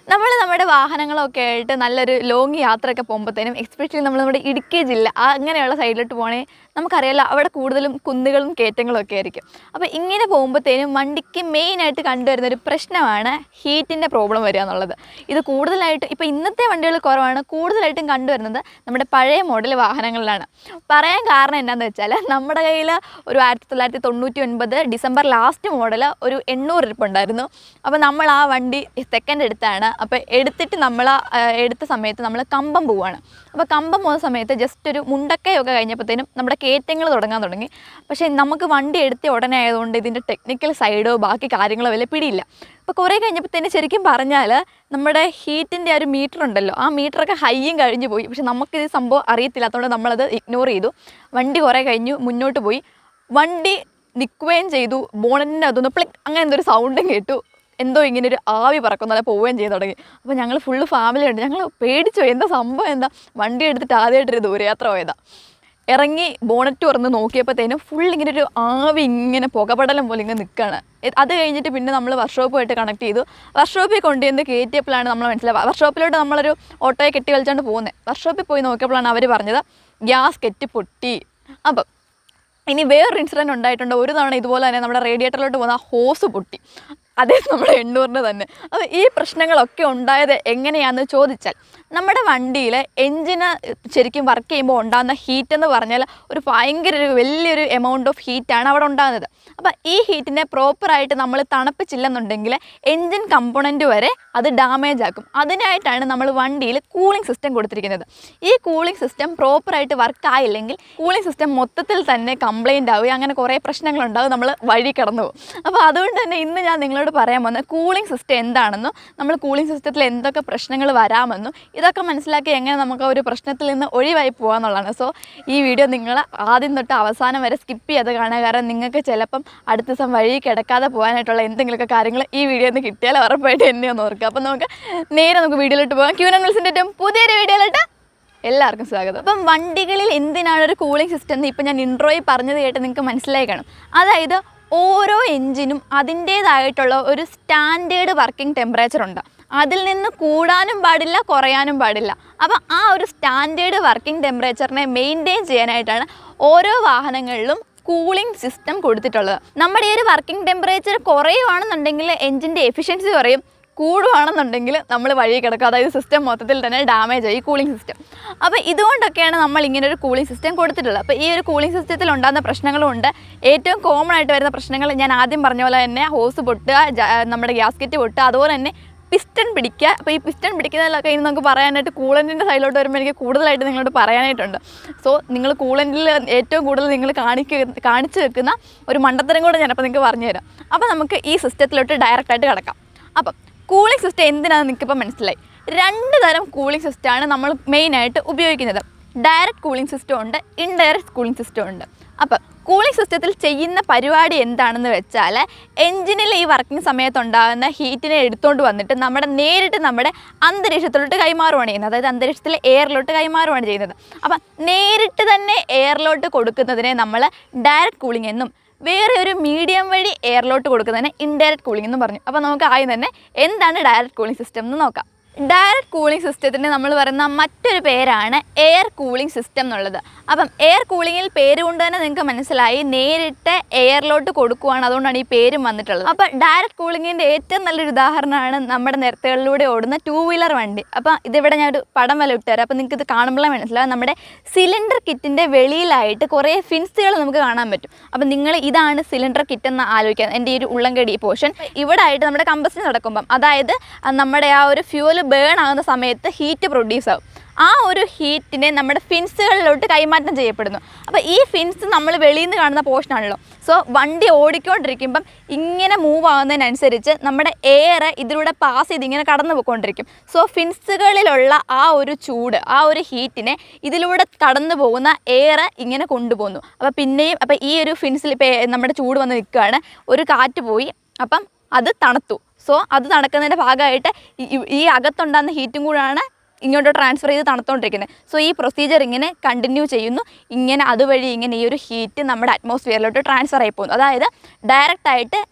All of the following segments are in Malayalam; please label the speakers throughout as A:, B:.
A: നമ്മൾ നമ്മുടെ വാഹനങ്ങളൊക്കെ ആയിട്ട് നല്ലൊരു ലോങ് യാത്രയൊക്കെ പോകുമ്പോഴത്തേനും എക്സ്പെഷ്യലി നമ്മൾ നമ്മുടെ ഇടുക്കി ജില്ല ആ അങ്ങനെയുള്ള സൈഡിലോട്ട് പോകണേ നമുക്കറിയാലോ അവിടെ കൂടുതലും കുന്നുകളും കയറ്റങ്ങളും ഒക്കെ ആയിരിക്കും അപ്പോൾ ഇങ്ങനെ പോകുമ്പോഴത്തേനും വണ്ടിക്ക് മെയിനായിട്ട് കണ്ടുവരുന്ന ഒരു പ്രശ്നമാണ് ഹീറ്റിൻ്റെ പ്രോബ്ലം വരിക എന്നുള്ളത് ഇത് കൂടുതലായിട്ട് ഇപ്പോൾ ഇന്നത്തെ വണ്ടികൾ കുറവാണ് കൂടുതലായിട്ടും കണ്ടുവരുന്നത് നമ്മുടെ പഴയ മോഡൽ വാഹനങ്ങളിലാണ് പറയാൻ കാരണം എന്താണെന്ന് വെച്ചാൽ നമ്മുടെ കയ്യിൽ ഒരു ആയിരത്തി തൊള്ളായിരത്തി തൊണ്ണൂറ്റി ഒൻപത് ഡിസംബർ ലാസ്റ്റ് മോഡൽ ഒരു എണ്ണൂറ് ഇരിപ്പുണ്ടായിരുന്നു അപ്പോൾ നമ്മൾ ആ വണ്ടി സെക്കൻഡ് എടുത്താണ് അപ്പോൾ എടുത്തിട്ട് നമ്മൾ ആ, എടുത്ത സമയത്ത് നമ്മൾ കമ്പം പോവാണ് അപ്പോൾ കമ്പം പോകുന്ന സമയത്ത് ജസ്റ്റ് ഒരു മുണ്ടക്കയൊക്കെ കഴിഞ്ഞപ്പോഴത്തേനും നമ്മുടെ കയറ്റങ്ങൾ തുടങ്ങാൻ തുടങ്ങി പക്ഷേ നമുക്ക് വണ്ടി എടുത്ത ഉടനെ ആയതുകൊണ്ട് ഇതിൻ്റെ ടെക്നിക്കൽ സൈഡോ ബാക്കി കാര്യങ്ങളോ വലിയ പിടിയില്ല അപ്പോൾ കുറേ കഴിഞ്ഞപ്പോഴത്തേന് ശരിക്കും പറഞ്ഞാൽ നമ്മുടെ ഹീറ്റിൻ്റെ ആ ഒരു മീറ്റർ ഉണ്ടല്ലോ ആ മീറ്ററൊക്കെ ഹൈയും കഴിഞ്ഞു പോയി പക്ഷെ നമുക്കിത് സംഭവം അറിയത്തില്ലാത്തതുകൊണ്ട് നമ്മളത് ഇഗ്നോർ ചെയ്തു വണ്ടി കുറേ കഴിഞ്ഞു മുന്നോട്ട് പോയി വണ്ടി നിൽക്കുകയും ചെയ്തു ബോണറ്റിൻ്റെ അതൊന്ന് പ്ലിക് അങ്ങനെ എന്തൊരു സൗണ്ടും കേട്ടു എന്തോ ഇങ്ങനെ ഒരു ആവി പറക്കുന്ന പോലെ പോവുകയും ചെയ്തു തുടങ്ങി അപ്പോൾ ഞങ്ങൾ ഫുള്ള് ഫാമിലി ഉണ്ട് ഞങ്ങൾ പേടിച്ചു പോയി. എന്താ സംഭവം എന്താ വണ്ടി എടുത്തിട്ട് ആദ്യമായിട്ടൊരു ദൂരയാത്ര പോയതാ ഇറങ്ങി ബോണറ്റ് തുറന്ന് നോക്കിയപ്പോഴത്തേനും ഫുൾ ഇങ്ങനെ ഒരു ആവി ഇങ്ങനെ പുകപടലം പോലെ ഇങ്ങനെ നിൽക്കുകയാണ് അത് കഴിഞ്ഞിട്ട് പിന്നെ നമ്മൾ വർക്ക്ഷോപ്പുമായിട്ട് കണക്ട് ചെയ്തു വർക്ക്ഷോപ്പിൽ കൊണ്ടുവന്ന് കയറ്റിയപ്പോഴാണ് നമ്മൾ മനസ്സിലാവുക വർക്ക്ഷോപ്പിലോട്ട് നമ്മളൊരു ഓട്ടോയെ കെട്ടി വലിച്ചുകൊണ്ട് പോകുന്നത് വർക്ക്ഷോപ്പിൽ പോയി നോക്കിയപ്പോഴാണ് അവർ പറഞ്ഞത് ഗ്യാസ് കെട്ടി പൊട്ടി അപ്പം ഇനി വേറൊരു ഇൻസിഡൻറ്റ് ഉണ്ടായിട്ടുണ്ട് ഒരു തവണ ഇതുപോലെ തന്നെ നമ്മുടെ റേഡിയേറ്ററിലോട്ട് പോകുന്ന ആ ഹോസ് പൊട്ടി അതേ നമ്മുടെ എണ്ണൂറിന് തന്നെ അപ്പോൾ ഈ പ്രശ്നങ്ങളൊക്കെ ഉണ്ടായത് എങ്ങനെയാണെന്ന് ചോദിച്ചാൽ നമ്മുടെ വണ്ടിയിൽ എൻജിന് ശരിക്കും വർക്ക് ചെയ്യുമ്പോൾ ഉണ്ടാകുന്ന ഹീറ്റ് എന്ന് പറഞ്ഞാൽ ഒരു ഭയങ്കര ഒരു വലിയൊരു എമൗണ്ട് ഓഫ് ഹീറ്റാണ് അവിടെ ഉണ്ടാകുന്നത് അപ്പോൾ ഈ ഹീറ്റിനെ പ്രോപ്പറായിട്ട് നമ്മൾ തണുപ്പിച്ചില്ലെന്നുണ്ടെങ്കിൽ എൻജിൻ കമ്പോണൻറ്റ് വരെ അത് ഡാമേജ് ആക്കും അതിനായിട്ടാണ് നമ്മൾ വണ്ടിയിൽ കൂളിംഗ് സിസ്റ്റം കൊടുത്തിരിക്കുന്നത് ഈ കൂളിംഗ് സിസ്റ്റം പ്രോപ്പറായിട്ട് വർക്ക് ആയില്ലെങ്കിൽ കൂളിംഗ് സിസ്റ്റം മൊത്തത്തിൽ തന്നെ കംപ്ലൈൻ്റ് ആവുകയും അങ്ങനെ കുറേ പ്രശ്നങ്ങളുണ്ടാവും നമ്മൾ വഴി കടന്നു പോകും അപ്പോൾ അതുകൊണ്ട് തന്നെ ഇന്ന് ഞാൻ നിങ്ങളോട് പറയാൻ പോകുന്നത് കൂളിംഗ് സിസ്റ്റം എന്താണെന്നും നമ്മൾ കൂളിംഗ് സിസ്റ്റത്തിൽ എന്തൊക്കെ പ്രശ്നങ്ങൾ വരാമെന്നും ഇതൊക്കെ മനസ്സിലാക്കി എങ്ങനെ നമുക്ക് ആ ഒരു പ്രശ്നത്തിൽ നിന്ന് ഒഴിവായി പോകാമെന്നുള്ളതാണ് സോ ഈ വീഡിയോ നിങ്ങൾ ആദ്യം തൊട്ട് അവസാനം വരെ സ്കിപ്പ് ചെയ്ത് കാണുക കാരണം നിങ്ങൾക്ക് ചിലപ്പം അടുത്ത ദിവസം വഴി കിടക്കാതെ പോകാനായിട്ടുള്ള എന്തെങ്കിലുമൊക്കെ കാര്യങ്ങൾ ഈ വീഡിയോ ഒന്ന് കിട്ടിയാൽ ഉറപ്പായിട്ട് എന്നെ ഒന്ന് ഓർക്കുക അപ്പം നമുക്ക് നേരെ നമുക്ക് വീഡിയോയിലോട്ട് പോകാം ക്യൂനൻ മിൽസിൻ്റെ ഏറ്റവും പുതിയൊരു വീഡിയോയിലോട്ട് എല്ലാവർക്കും സ്വാഗതം അപ്പം വണ്ടികളിൽ എന്തിനാണ് ഒരു കൂളിംഗ് സിസ്റ്റം എന്ന് ഇപ്പം ഞാൻ ഇൻട്രോയിൽ പറഞ്ഞത് കേട്ട് നിങ്ങൾക്ക് മനസ്സിലായി കാണും അതായത് ഓരോ എഞ്ചിനും അതിൻ്റേതായിട്ടുള്ള ഒരു സ്റ്റാൻഡേർഡ് വർക്കിംഗ് ടെമ്പറേച്ചർ ഉണ്ട് അതിൽ നിന്ന് കൂടാനും പാടില്ല കുറയാനും പാടില്ല അപ്പം ആ ഒരു സ്റ്റാൻഡേർഡ് വർക്കിംഗ് ടെമ്പറേച്ചറിനെ മെയിൻറ്റെയിൻ ചെയ്യാനായിട്ടാണ് ഓരോ വാഹനങ്ങളിലും കൂളിംഗ് സിസ്റ്റം കൊടുത്തിട്ടുള്ളത് നമ്മുടെ ഈ ഒരു വർക്കിംഗ് ടെമ്പറേച്ചർ കുറയുവാണെന്നുണ്ടെങ്കിൽ എഞ്ചിൻ്റെ എഫിഷ്യൻസി കുറയും കൂടുവാണെന്നുണ്ടെങ്കിൽ നമ്മൾ വഴി കിടക്കും അതായത് സിസ്റ്റം മൊത്തത്തിൽ തന്നെ ഡാമേജ് ആയി കൂളിംഗ് സിസ്റ്റം അപ്പോൾ ഇതുകൊണ്ടൊക്കെയാണ് നമ്മൾ ഇങ്ങനെ ഒരു കൂളിംഗ് സിസ്റ്റം കൊടുത്തിട്ടുള്ളത് അപ്പോൾ ഈ ഒരു കൂളിംഗ് സിസ്റ്റത്തിൽ ഉണ്ടാകുന്ന പ്രശ്നങ്ങളും ഉണ്ട് ഏറ്റവും കോമൺ ആയിട്ട് വരുന്ന പ്രശ്നങ്ങൾ ഞാൻ ആദ്യം പറഞ്ഞ പോലെ തന്നെ ഹോസ് പൊട്ടുക ജ- നമ്മുടെ ഗ്യാസ്കറ്റ് പൊട്ടുക അതുപോലെ തന്നെ പിസ്റ്റൺ പിടിക്കുക അപ്പോൾ ഈ പിസ്റ്റൺ പിടിക്കുന്നതിലൊക്കെ ഇനി നമുക്ക് പറയാനായിട്ട് കൂളൻറ്റിൻ്റെ സൈഡിലോട്ട് വരുമ്പോൾ എനിക്ക് കൂടുതലായിട്ട് നിങ്ങളോട് പറയാനായിട്ടുണ്ട് സോ നിങ്ങൾ കൂളൻറ്റിൽ ഏറ്റവും കൂടുതൽ നിങ്ങൾ കാണിക്കുക കാണിച്ചു വെക്കുന്ന ഒരു മണ്ടത്തരം കൂടെ ഞാനപ്പോൾ നിങ്ങൾക്ക് പറഞ്ഞുതരാം അപ്പോൾ നമുക്ക് ഈ സിസ്റ്റത്തിലോട്ട് ഡയറക്റ്റായിട്ട് കിടക്കാം അപ്പം കൂളിംഗ് സിസ്റ്റം എന്തിനാണെന്ന് നിങ്ങൾക്കിപ്പോൾ മനസ്സിലായി രണ്ട് തരം കൂളിംഗ് സിസ്റ്റമാണ് നമ്മൾ മെയിനായിട്ട് ഉപയോഗിക്കുന്നത് ഡയറക്റ്റ് കൂളിംഗ് സിസ്റ്റം ഉണ്ട് ഇൻഡയറക്റ്റ് കൂളിംഗ് സിസ്റ്റം ഉണ്ട് അപ്പം കൂളിംഗ് സിസ്റ്റത്തിൽ ചെയ്യുന്ന പരിപാടി എന്താണെന്ന് വെച്ചാൽ എൻജിനിൽ ഈ വർക്കിംഗ് സമയത്തുണ്ടാകുന്ന ഹീറ്റിനെ എടുത്തുകൊണ്ട് വന്നിട്ട് നമ്മുടെ നേരിട്ട് നമ്മുടെ അന്തരീക്ഷത്തിലോട്ട് കൈമാറുകയാണ് ചെയ്യുന്നത് അതായത് അന്തരീക്ഷത്തിലെ എയറിലോട്ട് കൈമാറുകയാണ് ചെയ്യുന്നത് അപ്പം നേരിട്ട് തന്നെ എയറിലോട്ട് കൊടുക്കുന്നതിനെ നമ്മൾ ഡയറക്റ്റ് കൂളിംഗ് എന്നും വേറെ ഒരു മീഡിയം വഴി എയറിലോട്ട് കൊടുക്കുന്നതിന് ഇൻഡയറക്റ്റ് കൂളിംഗ് എന്ന് പറഞ്ഞു അപ്പോൾ നമുക്ക് ആദ്യം തന്നെ എന്താണ് ഡയറക്റ്റ് കൂളിംഗ് സിസ്റ്റം എന്ന് നോക്കാം ഡയറക്റ്റ് കൂളിംഗ് സിസ്റ്റത്തിന് നമ്മൾ പറയുന്ന മറ്റൊരു പേരാണ് എയർ കൂളിംഗ് സിസ്റ്റം എന്നുള്ളത് അപ്പം എയർ കൂളിങ്ങിൽ പേര് കൊണ്ട് തന്നെ നിങ്ങൾക്ക് മനസ്സിലായി നേരിട്ട് എയറിലോട്ട് കൊടുക്കുവാണ് അതുകൊണ്ടാണ് ഈ പേരും വന്നിട്ടുള്ളത് അപ്പോൾ ഡയറക്റ്റ് കൂളിങ്ങിൻ്റെ ഏറ്റവും നല്ലൊരു ഉദാഹരണമാണ് നമ്മുടെ നിരത്തുകളിലൂടെ ഓടുന്ന ടൂ വീലർ വണ്ടി അപ്പോൾ ഇതിവിടെ ഞാൻ ഒരു പടം വല്ല ഇട്ടുതരാം അപ്പോൾ നിങ്ങൾക്ക് ഇത് കാണുമ്പോഴേ മനസ്സിലാവും നമ്മുടെ സിലിണ്ടർ കിറ്റിൻ്റെ വെളിയിലായിട്ട് കുറേ ഫിൻസുകൾ നമുക്ക് കാണാൻ പറ്റും അപ്പം നിങ്ങൾ ഇതാണ് സിലിണ്ടർ കിറ്റ് എന്ന് ആലോചിക്കുക എൻ്റെ ഈ ഒരു ഉള്ളംകടി പോർഷൻ ഇവിടെ ആയിട്ട് നമ്മുടെ കമ്പസ്റ്റിന് നടക്കുമ്പം അതായത് ആ നമ്മുടെ ആ ഒരു ഫ്യൂവൽ ബേൺ ആകുന്ന സമയത്ത് ഹീറ്റ് പ്രൊഡ്യൂസ് ആവും ആ ഒരു ഹീറ്റിനെ നമ്മുടെ ഫിൻസുകളിലോട്ട് കൈമാറ്റം ചെയ്യപ്പെടുന്നു അപ്പോൾ ഈ ഫിൻസ് നമ്മൾ വെളിയിൽ നിന്ന് കാണുന്ന പോർഷനാണല്ലോ സോ വണ്ടി ഓടിക്കൊണ്ടിരിക്കുമ്പം ഇങ്ങനെ മൂവ് ആകുന്നതിനനുസരിച്ച് നമ്മുടെ എയർ ഇതിലൂടെ പാസ് ചെയ്ത് ഇങ്ങനെ കടന്നു പോയിക്കൊണ്ടിരിക്കും സോ ഫിൻസുകളിലുള്ള ആ ഒരു ചൂട് ആ ഒരു ഹീറ്റിനെ ഇതിലൂടെ കടന്നു പോകുന്ന എയർ ഇങ്ങനെ കൊണ്ടുപോകുന്നു അപ്പോൾ പിന്നെയും അപ്പോൾ ഈ ഒരു ഫിൻസിൽ ഇപ്പോൾ നമ്മുടെ ചൂട് വന്ന് നിൽക്കുകയാണ് ഒരു കാറ്റ് പോയി അപ്പം അത് തണുത്തു സോ അത് നടക്കുന്നതിൻ്റെ ഭാഗമായിട്ട് ഈ- ഈ- ഈ അകത്തുണ്ടാകുന്ന ഹീറ്റും കൂടാണ് ഇങ്ങോട്ട് ട്രാൻസ്ഫർ ചെയ്ത് തണുത്തോണ്ടിരിക്കുന്നത് സോ ഈ പ്രൊസീജിയർ ഇങ്ങനെ കണ്ടിന്യൂ ചെയ്യുന്നു ഇങ്ങനെ അതുവഴി ഇങ്ങനെ ഈ ഒരു ഹീറ്റ് നമ്മുടെ അറ്റ്മോസ്ഫിയറിലോട്ട് ട്രാൻസ്ഫർ ആയി പോകുന്നു അതായത് ഡയറക്റ്റ് ആയിട്ട്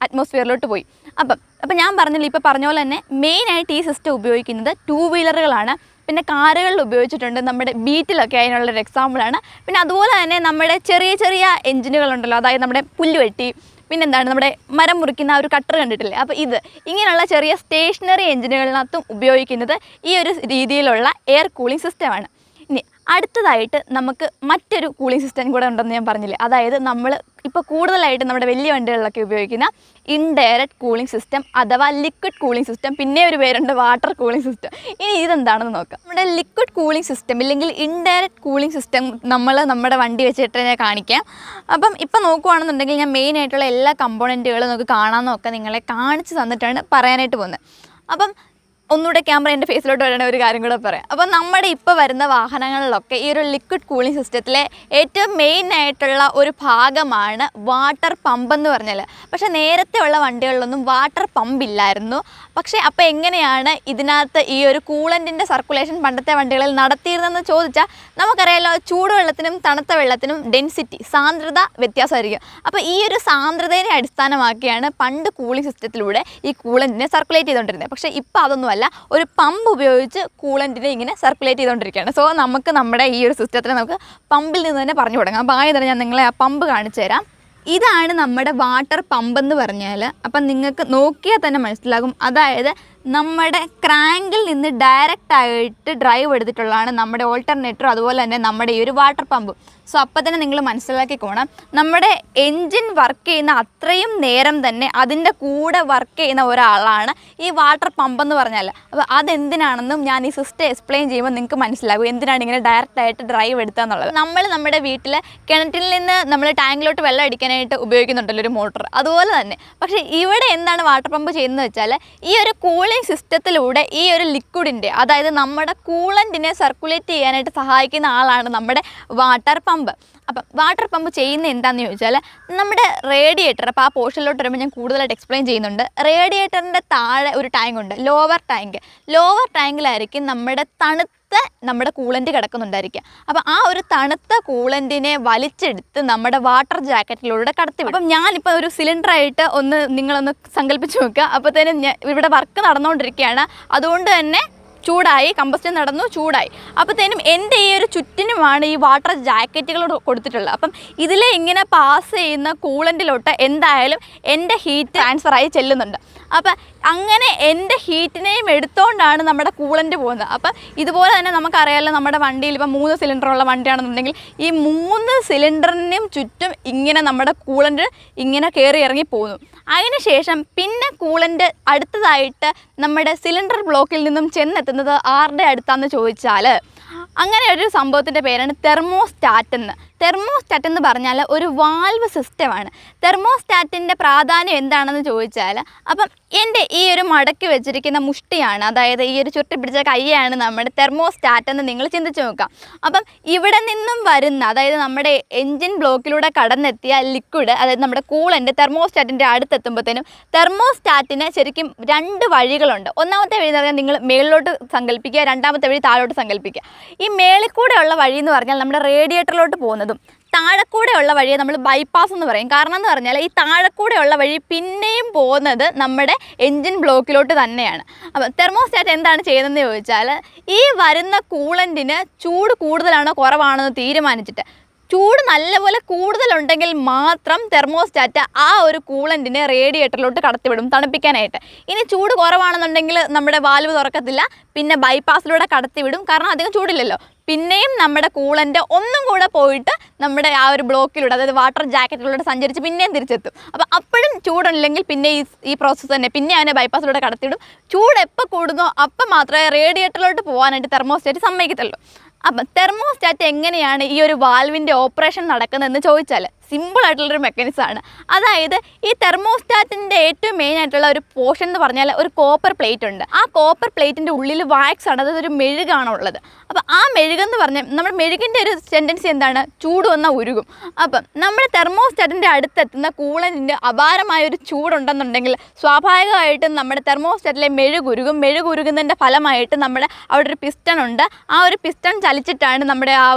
A: അറ്റ്മോസ്ഫിയറിലോട്ട് പോയി അപ്പം അപ്പം ഞാൻ പറഞ്ഞില്ല ഇപ്പോൾ പറഞ്ഞ പോലെ തന്നെ മെയിനായിട്ട് ഈ സിസ്റ്റം ഉപയോഗിക്കുന്നത് ടൂ വീലറുകളാണ് പിന്നെ കാറുകളിൽ ഉപയോഗിച്ചിട്ടുണ്ട് നമ്മുടെ ബീറ്റിലൊക്കെ അതിനുള്ളൊരു എക്സാമ്പിളാണ് പിന്നെ അതുപോലെ തന്നെ നമ്മുടെ ചെറിയ ചെറിയ എഞ്ചിനുകളുണ്ടല്ലോ അതായത് നമ്മുടെ പുല്ലുവെട്ടി പിന്നെന്താണ് നമ്മുടെ മരം മുറിക്കുന്ന ആ ഒരു കട്ടർ കണ്ടിട്ടില്ലേ അപ്പോൾ ഇത് ഇങ്ങനെയുള്ള ചെറിയ സ്റ്റേഷനറി എഞ്ചിനുകളിനകത്തും ഉപയോഗിക്കുന്നത് ഈ ഒരു രീതിയിലുള്ള എയർ കൂളിംഗ് സിസ്റ്റമാണ് ഇനി അടുത്തതായിട്ട് നമുക്ക് മറ്റൊരു കൂളിംഗ് സിസ്റ്റം കൂടെ ഉണ്ടെന്ന് ഞാൻ പറഞ്ഞില്ലേ അതായത് നമ്മൾ ഇപ്പോൾ കൂടുതലായിട്ട് നമ്മുടെ വലിയ വണ്ടികളിലൊക്കെ ഉപയോഗിക്കുന്ന ഇൻഡയറക്റ്റ് കൂളിംഗ് സിസ്റ്റം അഥവാ ലിക്വിഡ് കൂളിംഗ് സിസ്റ്റം പിന്നെ ഒരു പേരുണ്ട് വാട്ടർ കൂളിംഗ് സിസ്റ്റം ഇനി ഇതെന്താണെന്ന് നോക്കാം നമ്മുടെ ലിക്വിഡ് കൂളിംഗ് സിസ്റ്റം ഇല്ലെങ്കിൽ ഇൻഡയറക്റ്റ് കൂളിംഗ് സിസ്റ്റം നമ്മൾ നമ്മുടെ വണ്ടി വെച്ചിട്ട് ഞാൻ കാണിക്കാം അപ്പം ഇപ്പം നോക്കുവാണെന്നുണ്ടെങ്കിൽ ഞാൻ മെയിൻ ആയിട്ടുള്ള എല്ലാ കമ്പോണൻറ്റുകളും നമുക്ക് കാണാമെന്നൊക്കെ നിങ്ങളെ കാണിച്ച് തന്നിട്ടാണ് പറയാനായിട്ട് പോകുന്നത് അപ്പം ഒന്നുകൂടെ ക്യാമറ എൻ്റെ ഫേസിലോട്ട് വരണ ഒരു കാര്യം കൂടെ പറയാം അപ്പോൾ നമ്മുടെ ഇപ്പോൾ വരുന്ന വാഹനങ്ങളിലൊക്കെ ഈ ഒരു ലിക്വിഡ് കൂളിംഗ് സിസ്റ്റത്തിലെ ഏറ്റവും മെയിൻ ആയിട്ടുള്ള ഒരു ഭാഗമാണ് വാട്ടർ പമ്പ് എന്ന് പറഞ്ഞാൽ പക്ഷേ നേരത്തെ ഉള്ള വണ്ടികളിലൊന്നും വാട്ടർ പമ്പ് ഇല്ലായിരുന്നു പക്ഷേ അപ്പോൾ എങ്ങനെയാണ് ഇതിനകത്ത് ഈ ഒരു കൂളൻറ്റിൻ്റെ സർക്കുലേഷൻ പണ്ടത്തെ വണ്ടികളിൽ നടത്തിയിരുന്നതെന്ന് ചോദിച്ചാൽ നമുക്കറിയാലോ ചൂടുവെള്ളത്തിനും തണുത്ത വെള്ളത്തിനും ഡെൻസിറ്റി സാന്ദ്രത വ്യത്യാസമായിരിക്കും അപ്പോൾ ഈ ഒരു സാന്ദ്രതയെ അടിസ്ഥാനമാക്കിയാണ് പണ്ട് കൂളിംഗ് സിസ്റ്റത്തിലൂടെ ഈ കൂളൻറ്റിനെ സർക്കുലേറ്റ് ചെയ്തുകൊണ്ടിരുന്നത് പക്ഷേ ഇപ്പോൾ അതൊന്നുമല്ല ഒരു പമ്പ് ഉപയോഗിച്ച് കൂളൻറ്റിനെ ഇങ്ങനെ സർക്കുലേറ്റ് ചെയ്തുകൊണ്ടിരിക്കുകയാണ് സോ നമുക്ക് നമ്മുടെ ഈ ഒരു സിസ്റ്റത്തിനെ നമുക്ക് പമ്പിൽ നിന്ന് തന്നെ പറഞ്ഞു തുടങ്ങാം അപ്പോൾ ആദ്യം തന്നെ ഞാൻ നിങ്ങളെ ആ പമ്പ് കാണിച്ചു തരാം ഇതാണ് നമ്മുടെ വാട്ടർ പമ്പ് എന്ന് പറഞ്ഞാൽ അപ്പം നിങ്ങൾക്ക് നോക്കിയാൽ തന്നെ മനസ്സിലാകും അതായത് നമ്മുടെ ക്രാങ്കിൽ നിന്ന് ഡയറക്റ്റ് ആയിട്ട് ഡ്രൈവ് എടുത്തിട്ടുള്ളതാണ് നമ്മുടെ ഓൾട്ടർനേറ്റർ അതുപോലെ തന്നെ നമ്മുടെ ഈ ഒരു വാട്ടർ പമ്പ് സോ അപ്പോൾ തന്നെ നിങ്ങൾ മനസ്സിലാക്കിക്കോണം നമ്മുടെ എൻജിൻ വർക്ക് ചെയ്യുന്ന അത്രയും നേരം തന്നെ അതിൻ്റെ കൂടെ വർക്ക് ചെയ്യുന്ന ഒരാളാണ് ഈ വാട്ടർ പമ്പ് എന്ന് പറഞ്ഞാൽ അപ്പോൾ അതെന്തിനാണെന്നും ഞാൻ ഈ സിസ്റ്റം എക്സ്പ്ലെയിൻ ചെയ്യുമ്പോൾ നിങ്ങൾക്ക് മനസ്സിലാകും എന്തിനാണ് ഇങ്ങനെ ഡയറക്റ്റ് ആയിട്ട് ഡ്രൈവ് എടുക്കുക എന്നുള്ളത് നമ്മൾ നമ്മുടെ വീട്ടിൽ കിണറ്റിൽ നിന്ന് നമ്മൾ ടാങ്കിലോട്ട് വെള്ളം അടിക്കാനായിട്ട് ഉപയോഗിക്കുന്നുണ്ടല്ലോ ഒരു മോട്ടർ അതുപോലെ തന്നെ പക്ഷേ ഇവിടെ എന്താണ് വാട്ടർ പമ്പ് ചെയ്യുന്നത് വെച്ചാൽ ഈ ഒരു കൂളിംഗ് സിസ്റ്റത്തിലൂടെ ഈ ഒരു ലിക്വിഡിൻ്റെ അതായത് നമ്മുടെ കൂളൻറ്റിനെ സർക്കുലേറ്റ് ചെയ്യാനായിട്ട് സഹായിക്കുന്ന ആളാണ് നമ്മുടെ വാട്ടർ പമ്പ് അപ്പം വാട്ടർ പമ്പ് ചെയ്യുന്ന എന്താണെന്ന് ചോദിച്ചാൽ നമ്മുടെ റേഡിയേറ്റർ അപ്പോൾ ആ പോർഷനിലോട്ട് വരുമ്പോൾ ഞാൻ കൂടുതലായിട്ട് എക്സ്പ്ലെയിൻ ചെയ്യുന്നുണ്ട് റേഡിയേറ്ററിൻ്റെ താഴെ ഒരു ടാങ്ക് ഉണ്ട് ലോവർ ടാങ്ക് ലോവർ ടാങ്കിലായിരിക്കും നമ്മുടെ തണുത്ത നമ്മുടെ കൂളൻ്റ് കിടക്കുന്നുണ്ടായിരിക്കുക അപ്പോൾ ആ ഒരു തണുത്ത കൂളൻറ്റിനെ വലിച്ചെടുത്ത് നമ്മുടെ വാട്ടർ ജാക്കറ്റിലൂടെ കടത്തി വിടും അപ്പം ഞാനിപ്പോൾ ഒരു സിലിണ്ടറായിട്ട് ഒന്ന് നിങ്ങളൊന്ന് സങ്കല്പിച്ച് നോക്കുക അപ്പോഴത്തേനും ഞാൻ ഇവിടെ വർക്ക് നടന്നുകൊണ്ടിരിക്കുകയാണ് അതുകൊണ്ട് തന്നെ ചൂടായി കമ്പസ്റ്റൻ നടന്നു ചൂടായി അപ്പോഴത്തേനും എൻ്റെ ഈ ഒരു ചുറ്റിനുമാണ് ഈ വാട്ടർ ജാക്കറ്റുകൾ കൊടുത്തിട്ടുള്ളത് അപ്പം ഇതിലെ ഇങ്ങനെ പാസ് ചെയ്യുന്ന കൂളൻറ്റിലോട്ട് എന്തായാലും എൻ്റെ ഹീറ്റ് ട്രാൻസ്ഫർ ആയി ചെല്ലുന്നുണ്ട് അപ്പം അങ്ങനെ എൻ്റെ ഹീറ്റിനെയും എടുത്തുകൊണ്ടാണ് നമ്മുടെ കൂളൻ്റ് പോകുന്നത് അപ്പം ഇതുപോലെ തന്നെ നമുക്കറിയാമല്ലോ നമ്മുടെ വണ്ടിയിൽ ഇപ്പം മൂന്ന് സിലിണ്ടറുള്ള വണ്ടിയാണെന്നുണ്ടെങ്കിൽ ഈ മൂന്ന് സിലിണ്ടറിനും ചുറ്റും ഇങ്ങനെ നമ്മുടെ കൂളൻ്റ് ഇങ്ങനെ കയറി ഇറങ്ങി പോകുന്നു അതിനുശേഷം പിന്നെ കൂളൻ്റ് അടുത്തതായിട്ട് നമ്മുടെ സിലിണ്ടർ ബ്ലോക്കിൽ നിന്നും ചെന്നെത്തുന്നത് ആരുടെ അടുത്താന്ന് ചോദിച്ചാൽ അങ്ങനെ ഒരു സംഭവത്തിൻ്റെ പേരാണ് തെർമോസ്റ്റാറ്റ് എന്ന് തെർമോസ്റ്റാറ്റ് എന്ന് പറഞ്ഞാൽ ഒരു വാൽവ് സിസ്റ്റമാണ് തെർമോസ്റ്റാറ്റിൻ്റെ പ്രാധാന്യം എന്താണെന്ന് ചോദിച്ചാൽ അപ്പം എൻ്റെ ഈ ഒരു മടക്കി വെച്ചിരിക്കുന്ന മുഷ്ടിയാണ് അതായത് ഈ ഒരു ചുരുട്ടി പിടിച്ച കൈയാണ് നമ്മുടെ തെർമോസ്റ്റാറ്റ് എന്ന് നിങ്ങൾ ചിന്തിച്ച് നോക്കാം അപ്പം ഇവിടെ നിന്നും വരുന്ന അതായത് നമ്മുടെ എൻജിൻ ബ്ലോക്കിലൂടെ കടന്നെത്തിയ ലിക്വിഡ് അതായത് നമ്മുടെ കൂളൻ്റ് തെർമോസ്റ്റാറ്റിൻ്റെ അടുത്തെത്തുമ്പോഴത്തേനും തെർമോസ്റ്റാറ്റിന് ശരിക്കും രണ്ട് വഴികളുണ്ട് ഒന്നാമത്തെ വഴി എന്ന് പറഞ്ഞാൽ നിങ്ങൾ മേളിലോട്ട് സങ്കല്പിക്കുക രണ്ടാമത്തെ വഴി താഴോട്ട് സങ്കല്പിക്കുക ഈ മേളിൽ കൂടെയുള്ള വഴി എന്ന് പറഞ്ഞാൽ നമ്മുടെ റേഡിയേറ്ററിലോട്ട് പോകുന്നതും താഴെക്കൂടെയുള്ള വഴിയെ നമ്മൾ ബൈപ്പാസ് എന്ന് പറയും കാരണം എന്ന് പറഞ്ഞാൽ ഈ താഴെക്കൂടെയുള്ള വഴി പിന്നെയും പോകുന്നത് നമ്മുടെ എൻജിൻ ബ്ലോക്കിലോട്ട് തന്നെയാണ് അപ്പോൾ തെർമോസ്റ്റാറ്റ് എന്താണ് ചെയ്യുന്നതെന്ന് ചോദിച്ചാൽ ഈ വരുന്ന കൂളൻറ്റിന് ചൂട് കൂടുതലാണോ കുറവാണോ എന്ന് തീരുമാനിച്ചിട്ട് ചൂട് നല്ലപോലെ കൂടുതലുണ്ടെങ്കിൽ മാത്രം തെർമോസ്റ്റാറ്റ് ആ ഒരു കൂളൻറ്റിനെ റേഡിയേറ്ററിലോട്ട് കടത്തിവിടും തണുപ്പിക്കാനായിട്ട് ഇനി ചൂട് കുറവാണെന്നുണ്ടെങ്കിൽ നമ്മുടെ വാൽവ് തുറക്കത്തില്ല പിന്നെ ബൈപ്പാസിലൂടെ കടത്തിവിടും കാരണം അധികം ചൂടില്ലല്ലോ പിന്നെയും നമ്മുടെ കൂളൻ്റ് ഒന്നും കൂടെ പോയിട്ട് നമ്മുടെ ആ ഒരു ബ്ലോക്കിലൂടെ അതായത് വാട്ടർ ജാക്കറ്റിലൂടെ സഞ്ചരിച്ച് പിന്നെയും തിരിച്ചെത്തും അപ്പോൾ അപ്പോഴും ചൂടുണ്ടെങ്കിൽ പിന്നെ ഈ ഈ പ്രോസസ്സ് തന്നെ പിന്നെ അവനെ ബൈപ്പാസിലൂടെ കടത്തിവിടും ചൂട് എപ്പോൾ കൂടുന്നോ അപ്പം മാത്രമേ റേഡിയേറ്ററിലോട്ട് പോകാനായിട്ട് തെർമോസ്റ്റാറ്റ് സമ്മതിക്കത്തുള്ളൂ അപ്പം തെർമോസ്റ്റാറ്റ് എങ്ങനെയാണ് ഈ ഒരു വാൽവിൻ്റെ ഓപ്പറേഷൻ നടക്കുന്നതെന്ന് ചോദിച്ചാൽ സിമ്പിൾ ആയിട്ടുള്ളൊരു മെക്കാനിസമാണ് അതായത് ഈ തെർമോസ്റ്റാറ്റിൻ്റെ ഏറ്റവും മെയിൻ ആയിട്ടുള്ള ഒരു പോർഷൻ എന്ന് പറഞ്ഞാൽ ഒരു കോപ്പർ പ്ലേറ്റ് ഉണ്ട് ആ കോപ്പർ പ്ലേറ്റിൻ്റെ ഉള്ളിൽ വാക്സ് ആണ് അതായത് ഒരു മെഴുകാണ് ഉള്ളത് അപ്പോൾ ആ മെഴുകെന്ന് പറഞ്ഞാൽ നമ്മുടെ മെഴുകിൻ്റെ ഒരു ടെൻഡൻസി എന്താണ് ചൂട് വന്നാൽ ഉരുകും അപ്പം നമ്മുടെ തെർമോസ്റ്റാറ്റിൻ്റെ അടുത്തെത്തുന്ന കൂളൻറ്റിൻ്റെ അപാരമായ ഒരു ചൂടുണ്ടെന്നുണ്ടെങ്കിൽ സ്വാഭാവികമായിട്ടും നമ്മുടെ തെർമോസ്റ്റാറ്റിലെ മെഴുകുരുകും മെഴുകുരുകുന്നതിൻ്റെ ഫലമായിട്ട് നമ്മുടെ അവിടെ ഒരു പിസ്റ്റൺ ഉണ്ട് ആ ഒരു പിസ്റ്റൺ ചലിച്ചിട്ടാണ് നമ്മുടെ ആ ഒരു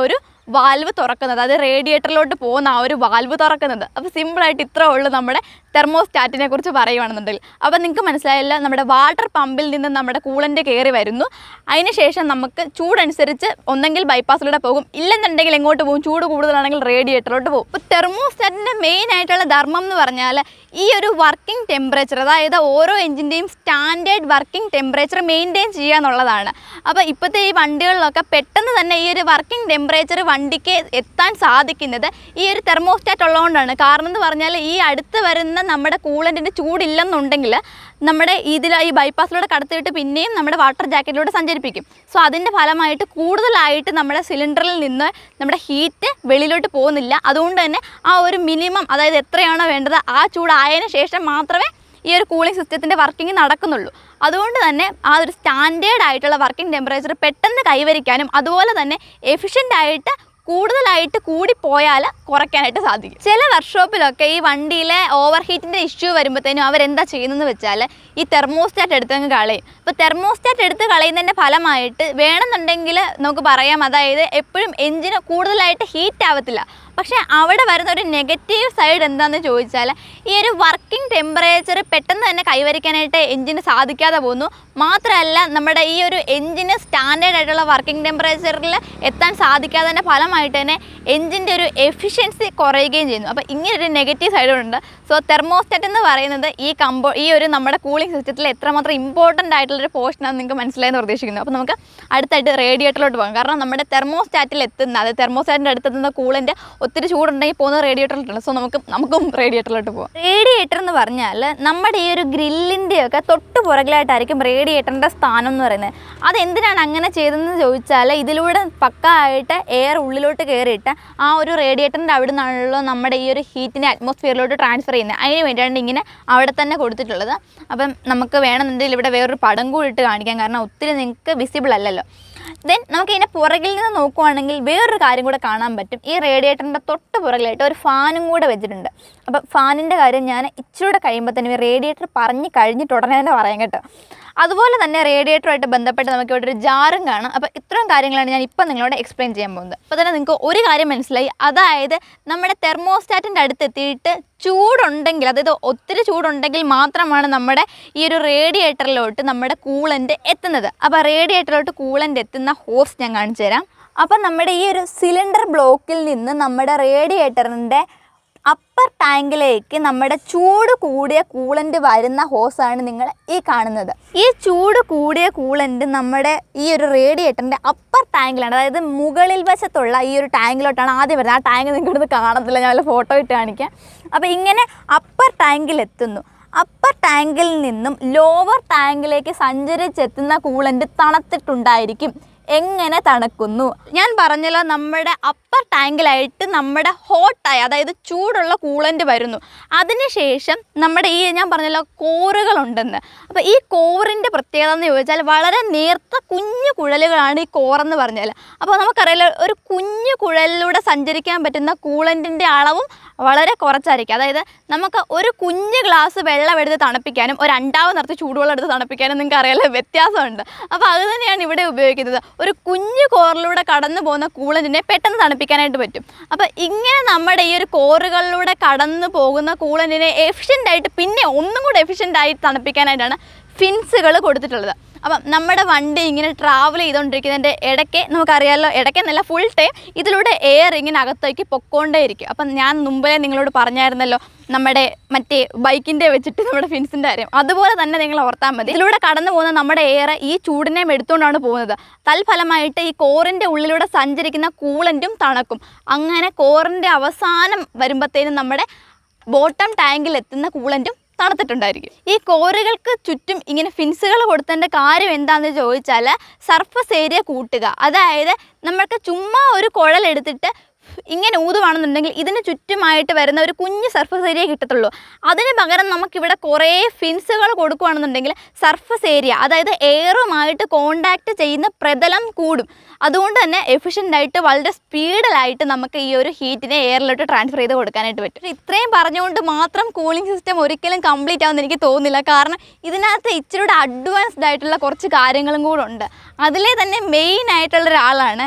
A: വാൽവ് തുറക്കുന്നത് അത് റേഡിയേറ്ററിലോട്ട് പോകുന്ന ആ ഒരു വാൽവ് തുറക്കുന്നത് അപ്പോൾ സിമ്പിളായിട്ട് ഇത്രേ ഉള്ളൂ നമ്മുടെ തെർമോസ്റ്റാറ്റിനെ കുറിച്ച് പറയുവാണെന്നുണ്ടെങ്കിൽ അപ്പോൾ നിങ്ങൾക്ക് മനസ്സിലായല്ലോ നമ്മുടെ വാട്ടർ പമ്പിൽ നിന്ന് നമ്മുടെ കൂളൻ്റ് കയറി വരുന്നു അതിന് ശേഷം നമുക്ക് ചൂടനുസരിച്ച് ഒന്നെങ്കിൽ ബൈപ്പാസിലൂടെ പോകും ഇല്ലെന്നുണ്ടെങ്കിൽ എങ്ങോട്ട് പോകും ചൂട് കൂടുതലാണെങ്കിൽ റേഡിയേറ്ററിലോട്ട് പോകും അപ്പോൾ തെർമോസ്റ്റാറ്റിൻ്റെ മെയിൻ ആയിട്ടുള്ള ധർമ്മം എന്ന് പറഞ്ഞാൽ ഈ ഒരു വർക്കിംഗ് ടെമ്പറേച്ചർ അതായത് ഓരോ എഞ്ചിൻ്റെയും സ്റ്റാൻഡേർഡ് വർക്കിംഗ് ടെമ്പറേച്ചർ മെയിൻറ്റെയിൻ ചെയ്യുക എന്നുള്ളതാണ് അപ്പോൾ ഇപ്പോഴത്തെ ഈ വണ്ടികളിലൊക്കെ പെട്ടെന്ന് തന്നെ ഈ ഒരു വർക്കിംഗ് ടെമ്പറേച്ചർ വണ്ടിക്ക് എത്താൻ സാധിക്കുന്നത് ഈ ഒരു തെർമോസ്റ്റാറ്റ് ഉള്ളതുകൊണ്ടാണ് കാരണം എന്ന് പറഞ്ഞാൽ ഈ അടുത്ത് വരുന്ന നമ്മുടെ കൂളൻറ്റിൻ്റെ ചൂടില്ലെന്നുണ്ടെങ്കിൽ നമ്മുടെ ഇതിൽ ഈ ബൈപ്പാസിലൂടെ കടത്തിവിട്ട് പിന്നെയും നമ്മുടെ വാട്ടർ ജാക്കറ്റിലൂടെ സഞ്ചരിപ്പിക്കും സോ അതിൻ്റെ ഫലമായിട്ട് കൂടുതലായിട്ട് നമ്മുടെ സിലിണ്ടറിൽ നിന്ന് നമ്മുടെ ഹീറ്റ് വെളിയിലോട്ട് പോകുന്നില്ല അതുകൊണ്ട് തന്നെ ആ ഒരു മിനിമം അതായത് എത്രയാണോ വേണ്ടത് ആ ചൂടായതിനു ശേഷം മാത്രമേ ഈ ഒരു കൂളിംഗ് സിസ്റ്റത്തിൻ്റെ വർക്കിംഗ് നടക്കുന്നുള്ളൂ അതുകൊണ്ട് തന്നെ ആ ഒരു സ്റ്റാൻഡേർഡ് ആയിട്ടുള്ള വർക്കിംഗ് ടെമ്പറേച്ചർ പെട്ടെന്ന് കൈവരിക്കാനും അതുപോലെ തന്നെ എഫിഷ്യൻ്റ് ആയിട്ട് കൂടുതലായിട്ട് കൂടിപ്പോയാൽ കുറയ്ക്കാനായിട്ട് സാധിക്കും ചില വർക്ക്ഷോപ്പിലൊക്കെ ഈ വണ്ടിയിലെ ഓവർ ഹീറ്റിൻ്റെ ഇഷ്യൂ വരുമ്പോഴത്തേനും അവരെന്താ ചെയ്യുന്നതെന്ന് വെച്ചാൽ ഈ തെർമോസ്റ്റാറ്റ് എടുത്തങ്ങ് കളയും അപ്പോൾ തെർമോസ്റ്റാറ്റ് എടുത്ത് കളയുന്നതിൻ്റെ ഫലമായിട്ട് വേണമെന്നുണ്ടെങ്കിൽ നമുക്ക് പറയാം അതായത് എപ്പോഴും എഞ്ചിന് കൂടുതലായിട്ട് ഹീറ്റ് ആവത്തില്ല പക്ഷേ അവിടെ വരുന്ന ഒരു നെഗറ്റീവ് സൈഡ് എന്താണെന്ന് ചോദിച്ചാൽ ഈ ഒരു വർക്കിംഗ് ടെമ്പറേച്ചർ പെട്ടെന്ന് തന്നെ കൈവരിക്കാനായിട്ട് എഞ്ചിന് സാധിക്കാതെ പോകുന്നു മാത്രമല്ല നമ്മുടെ ഈ ഒരു എഞ്ചിന് സ്റ്റാൻഡേർഡ് ആയിട്ടുള്ള വർക്കിംഗ് ടെമ്പറേച്ചറിൽ എത്താൻ സാധിക്കാത്തതിൻ്റെ ഫലമായിട്ട് തന്നെ എഞ്ചിൻ്റെ ഒരു എഫിഷ്യൻസി കുറയുകയും ചെയ്യുന്നു അപ്പോൾ ഇങ്ങനൊരു നെഗറ്റീവ് സൈഡുണ്ട് സോ തെർമോസ്റ്റാറ്റ് എന്ന് പറയുന്നത് ഈ കമ്പോ ഈ ഒരു നമ്മുടെ കൂളിംഗ് സിസ്റ്റത്തിൽ എത്രമാത്രം ഇമ്പോർട്ടൻ്റ് ആയിട്ടുള്ളൊരു പോർഷനാണ് നിങ്ങൾക്ക് മനസ്സിലായെന്ന് പ്രതീക്ഷിക്കുന്നു അപ്പോൾ നമുക്ക് അടുത്തായിട്ട് റേഡിയേറ്ററിലോട്ട് പോകാം കാരണം നമ്മുടെ തെർമോസ്റ്റാറ്റിൽ എത്തുന്ന അത് തെർമോസ്റ്റാറ്റിൻ്റെ അടുത്തെത്തുന്ന കൂളിൻ്റെ ഒത്തിരി ചൂടുണ്ടെങ്കിൽ പോകുന്ന റേഡിയേറ്ററിലോട്ടാണ് സോ നമുക്ക് നമുക്കും റേഡിയേറ്ററിലോട്ട് പോകാം റേഡിയേറ്റർ എന്ന് പറഞ്ഞാൽ നമ്മുടെ ഈ ഒരു ഗ്രില്ലിൻ്റെയൊക്കെ തൊട്ട് പുറകിലായിട്ടായിരിക്കും റേഡിയേറ്ററിൻ്റെ സ്ഥാനം എന്ന് പറയുന്നത് അത് എന്തിനാണ് അങ്ങനെ ചെയ്തതെന്ന് ചോദിച്ചാൽ ഇതിലൂടെ പക്കായിട്ട് എയർ ഉള്ളിലോട്ട് കയറിയിട്ട് ആ ഒരു റേഡിയേറ്ററിൻ്റെ അവിടെ നിന്നാണല്ലോ നമ്മുടെ ഈ ഒരു ഹീറ്റിനെ അറ്റ്മോസ്ഫിയറിലോട്ട് ട്രാൻസ്ഫർ ചെയ്യുന്നത് അതിന് വേണ്ടിയാണ് ഇങ്ങനെ അവിടെ തന്നെ കൊടുത്തിട്ടുള്ളത് അപ്പം നമുക്ക് വേണമെന്നുണ്ടെങ്കിൽ ഇവിടെ വേറൊരു പടം കൂടി ഇട്ട് കാണിക്കാം കാരണം ഒത്തിരി നിങ്ങൾക്ക് വിസിബിൾ അല്ലല്ലോ ദെൻ നമുക്ക് ഇതിൻ്റെ പുറകിൽ നിന്ന് നോക്കുവാണെങ്കിൽ വേറൊരു കാര്യം കൂടെ കാണാൻ പറ്റും ഈ റേഡിയേറ്ററിൻ്റെ തൊട്ട് പുറകിലായിട്ട് ഒരു ഫാനും കൂടെ വെച്ചിട്ടുണ്ട് അപ്പോൾ ഫാനിൻ്റെ കാര്യം ഞാൻ ഇച്ചിരൂടെ കഴിയുമ്പോൾ തന്നെ റേഡിയേറ്റർ പറഞ്ഞ് കഴിഞ്ഞിട്ട് ഉടനെ തന്നെ പറയാം കേട്ടോ അതുപോലെ തന്നെ റേഡിയേറ്ററുമായിട്ട് ബന്ധപ്പെട്ട് നമുക്ക് ഇവിടെ ഒരു ജാറും കാണാം അപ്പോൾ ഇത്രയും കാര്യങ്ങളാണ് ഞാൻ ഇപ്പം നിങ്ങളോട് എക്സ്പ്ലെയിൻ ചെയ്യാൻ പോകുന്നത് അപ്പോൾ തന്നെ നിങ്ങൾക്ക് ഒരു കാര്യം മനസ്സിലായി അതായത് നമ്മുടെ തെർമോസ്റ്റാറ്റിൻ്റെ അടുത്ത് എത്തിയിട്ട് ചൂടുണ്ടെങ്കിൽ അതായത് ഒത്തിരി ചൂടുണ്ടെങ്കിൽ മാത്രമാണ് നമ്മുടെ ഈ ഒരു റേഡിയേറ്ററിലോട്ട് നമ്മുടെ കൂളൻ്റ് എത്തുന്നത് അപ്പോൾ റേഡിയേറ്ററിലോട്ട് കൂളൻ്റ് എത്തുന്ന ഹോസ് ഞാൻ കാണിച്ചു തരാം അപ്പം നമ്മുടെ ഈ ഒരു സിലിണ്ടർ ബ്ലോക്കിൽ നിന്ന് നമ്മുടെ റേഡിയേറ്ററിൻ്റെ അപ്പർ ടാങ്കിലേക്ക് നമ്മുടെ ചൂട് കൂടിയ കൂളൻ്റ് വരുന്ന ഹോസാണ് നിങ്ങൾ ഈ കാണുന്നത് ഈ ചൂട് കൂടിയ കൂളൻ്റ് നമ്മുടെ ഈ ഒരു റേഡിയേറ്ററിൻ്റെ അപ്പർ ടാങ്കിലാണ് അതായത് മുകളിൽ വശത്തുള്ള ഈ ഒരു ടാങ്കിലോട്ടാണ് ആദ്യം വരുന്നത് ആ ടാങ്ക് നിങ്ങൾക്കത് കാണത്തില്ല ഞാൻ വല്ല ഫോട്ടോ ഇട്ട് കാണിക്കാം അപ്പോൾ ഇങ്ങനെ അപ്പർ ടാങ്കിൽ എത്തുന്നു അപ്പർ ടാങ്കിൽ നിന്നും ലോവർ ടാങ്കിലേക്ക് സഞ്ചരിച്ചെത്തുന്ന കൂളൻ്റ് തണുത്തിട്ടുണ്ടായിരിക്കും എങ്ങനെ തണുക്കുന്നു ഞാൻ പറഞ്ഞല്ലോ നമ്മുടെ അപ്പർ ടാങ്കിലായിട്ട് നമ്മുടെ ഹോട്ടായി അതായത് ചൂടുള്ള കൂളൻ്റ് വരുന്നു അതിനുശേഷം നമ്മുടെ ഈ ഞാൻ പറഞ്ഞല്ലോ കോറുകളുണ്ടെന്ന് അപ്പോൾ ഈ കോറിൻ്റെ പ്രത്യേകത എന്ന് ചോദിച്ചാൽ വളരെ നേർത്ത കുഞ്ഞു കുഴലുകളാണ് ഈ കോറെന്ന് പറഞ്ഞാൽ അപ്പോൾ നമുക്കറിയാലോ ഒരു കുഞ്ഞു കുഴലിലൂടെ സഞ്ചരിക്കാൻ പറ്റുന്ന കൂളൻറ്റിൻ്റെ അളവും വളരെ കുറച്ചായിരിക്കും അതായത് നമുക്ക് ഒരു കുഞ്ഞ് ഗ്ലാസ് വെള്ളം എടുത്ത് തണുപ്പിക്കാനും ഒരു അണ്ടാവ് നിറച്ച് ചൂടുവെള്ളം എടുത്ത് തണുപ്പിക്കാനും നിങ്ങൾക്ക് അറിയാലോ വ്യത്യാസമുണ്ട് അപ്പോൾ അത് തന്നെയാണ് ഇവിടെ ഉപയോഗിക്കുന്നത് ഒരു കുഞ്ഞു കോറിലൂടെ കടന്നു പോകുന്ന കൂളൻറ്റിനെ പെട്ടെന്ന് തണുപ്പിക്കാനായിട്ട് പറ്റും അപ്പോൾ ഇങ്ങനെ നമ്മുടെ ഈ ഒരു കോറുകളിലൂടെ കടന്നു പോകുന്ന കൂളൻറ്റിനെ എഫിഷ്യൻ്റ് ആയിട്ട് പിന്നെ ഒന്നും കൂടെ എഫിഷ്യൻ്റ് ആയി തണുപ്പിക്കാനായിട്ടാണ് ഫിൻസുകൾ കൊടുത്തിട്ടുള്ളത് അപ്പം നമ്മുടെ വണ്ടി ഇങ്ങനെ ട്രാവൽ ചെയ്തുകൊണ്ടിരിക്കുന്നതിൻ്റെ ഇടയ്ക്ക് നമുക്കറിയാമല്ലോ ഇടയ്ക്കെന്നല്ല ഫുൾ ടൈം ഇതിലൂടെ എയർ ഇങ്ങനെ അകത്തേക്ക് പൊക്കോണ്ടേയിരിക്കും അപ്പം ഞാൻ മുമ്പേ നിങ്ങളോട് പറഞ്ഞായിരുന്നല്ലോ നമ്മുടെ മറ്റേ ബൈക്കിൻ്റെ വെച്ചിട്ട് നമ്മുടെ ഫിൻസിൻ്റെ കാര്യം അതുപോലെ തന്നെ നിങ്ങൾ ഓർത്താൽ മതി ഇതിലൂടെ കടന്നു പോകുന്ന നമ്മുടെ എയർ ഈ ചൂടിനെയും എടുത്തുകൊണ്ടാണ് പോകുന്നത് തൽഫലമായിട്ട് ഈ കോറിൻ്റെ ഉള്ളിലൂടെ സഞ്ചരിക്കുന്ന കൂളൻറ്റും തണുക്കും അങ്ങനെ കോറിൻ്റെ അവസാനം വരുമ്പോഴത്തേനും നമ്മുടെ ബോട്ടം ടാങ്കിൽ എത്തുന്ന കൂളൻറ്റും തണുത്തിട്ടുണ്ടായിരിക്കും ഈ കോറുകൾക്ക് ചുറ്റും ഇങ്ങനെ ഫിൻസുകൾ കൊടുത്തതിൻ്റെ കാര്യം എന്താണെന്ന് ചോദിച്ചാൽ സർഫസ് ഏരിയ കൂട്ടുക അതായത് നമ്മൾക്ക് ചുമ്മാ ഒരു കുഴലെടുത്തിട്ട് ഇങ്ങനെ ഊതുവാണെന്നുണ്ടെങ്കിൽ ഇതിന് ചുറ്റുമായിട്ട് വരുന്ന ഒരു കുഞ്ഞ് സർഫസ് ഏരിയ കിട്ടത്തുള്ളൂ അതിന് പകരം നമുക്കിവിടെ കുറേ ഫിൻസുകൾ കൊടുക്കുകയാണെന്നുണ്ടെങ്കിൽ സർഫസ് ഏരിയ അതായത് എയറുമായിട്ട് കോണ്ടാക്ട് ചെയ്യുന്ന പ്രതലം കൂടും അതുകൊണ്ട് തന്നെ എഫിഷ്യൻ്റ് ആയിട്ട് വളരെ സ്പീഡിലായിട്ട് നമുക്ക് ഈ ഒരു ഹീറ്റിനെ എയറിലോട്ട് ട്രാൻസ്ഫർ ചെയ്ത് കൊടുക്കാനായിട്ട് പറ്റും പക്ഷേ ഇത്രയും പറഞ്ഞുകൊണ്ട് മാത്രം കൂളിംഗ് സിസ്റ്റം ഒരിക്കലും കംപ്ലീറ്റ് ആവുമെന്ന് എനിക്ക് തോന്നുന്നില്ല കാരണം ഇതിനകത്ത് ഇച്ചിരി അഡ്വാൻസ്ഡ് ആയിട്ടുള്ള കുറച്ച് കാര്യങ്ങളും കൂടെ ഉണ്ട് അതിലെ തന്നെ മെയിൻ ആയിട്ടുള്ള ഒരാളാണ്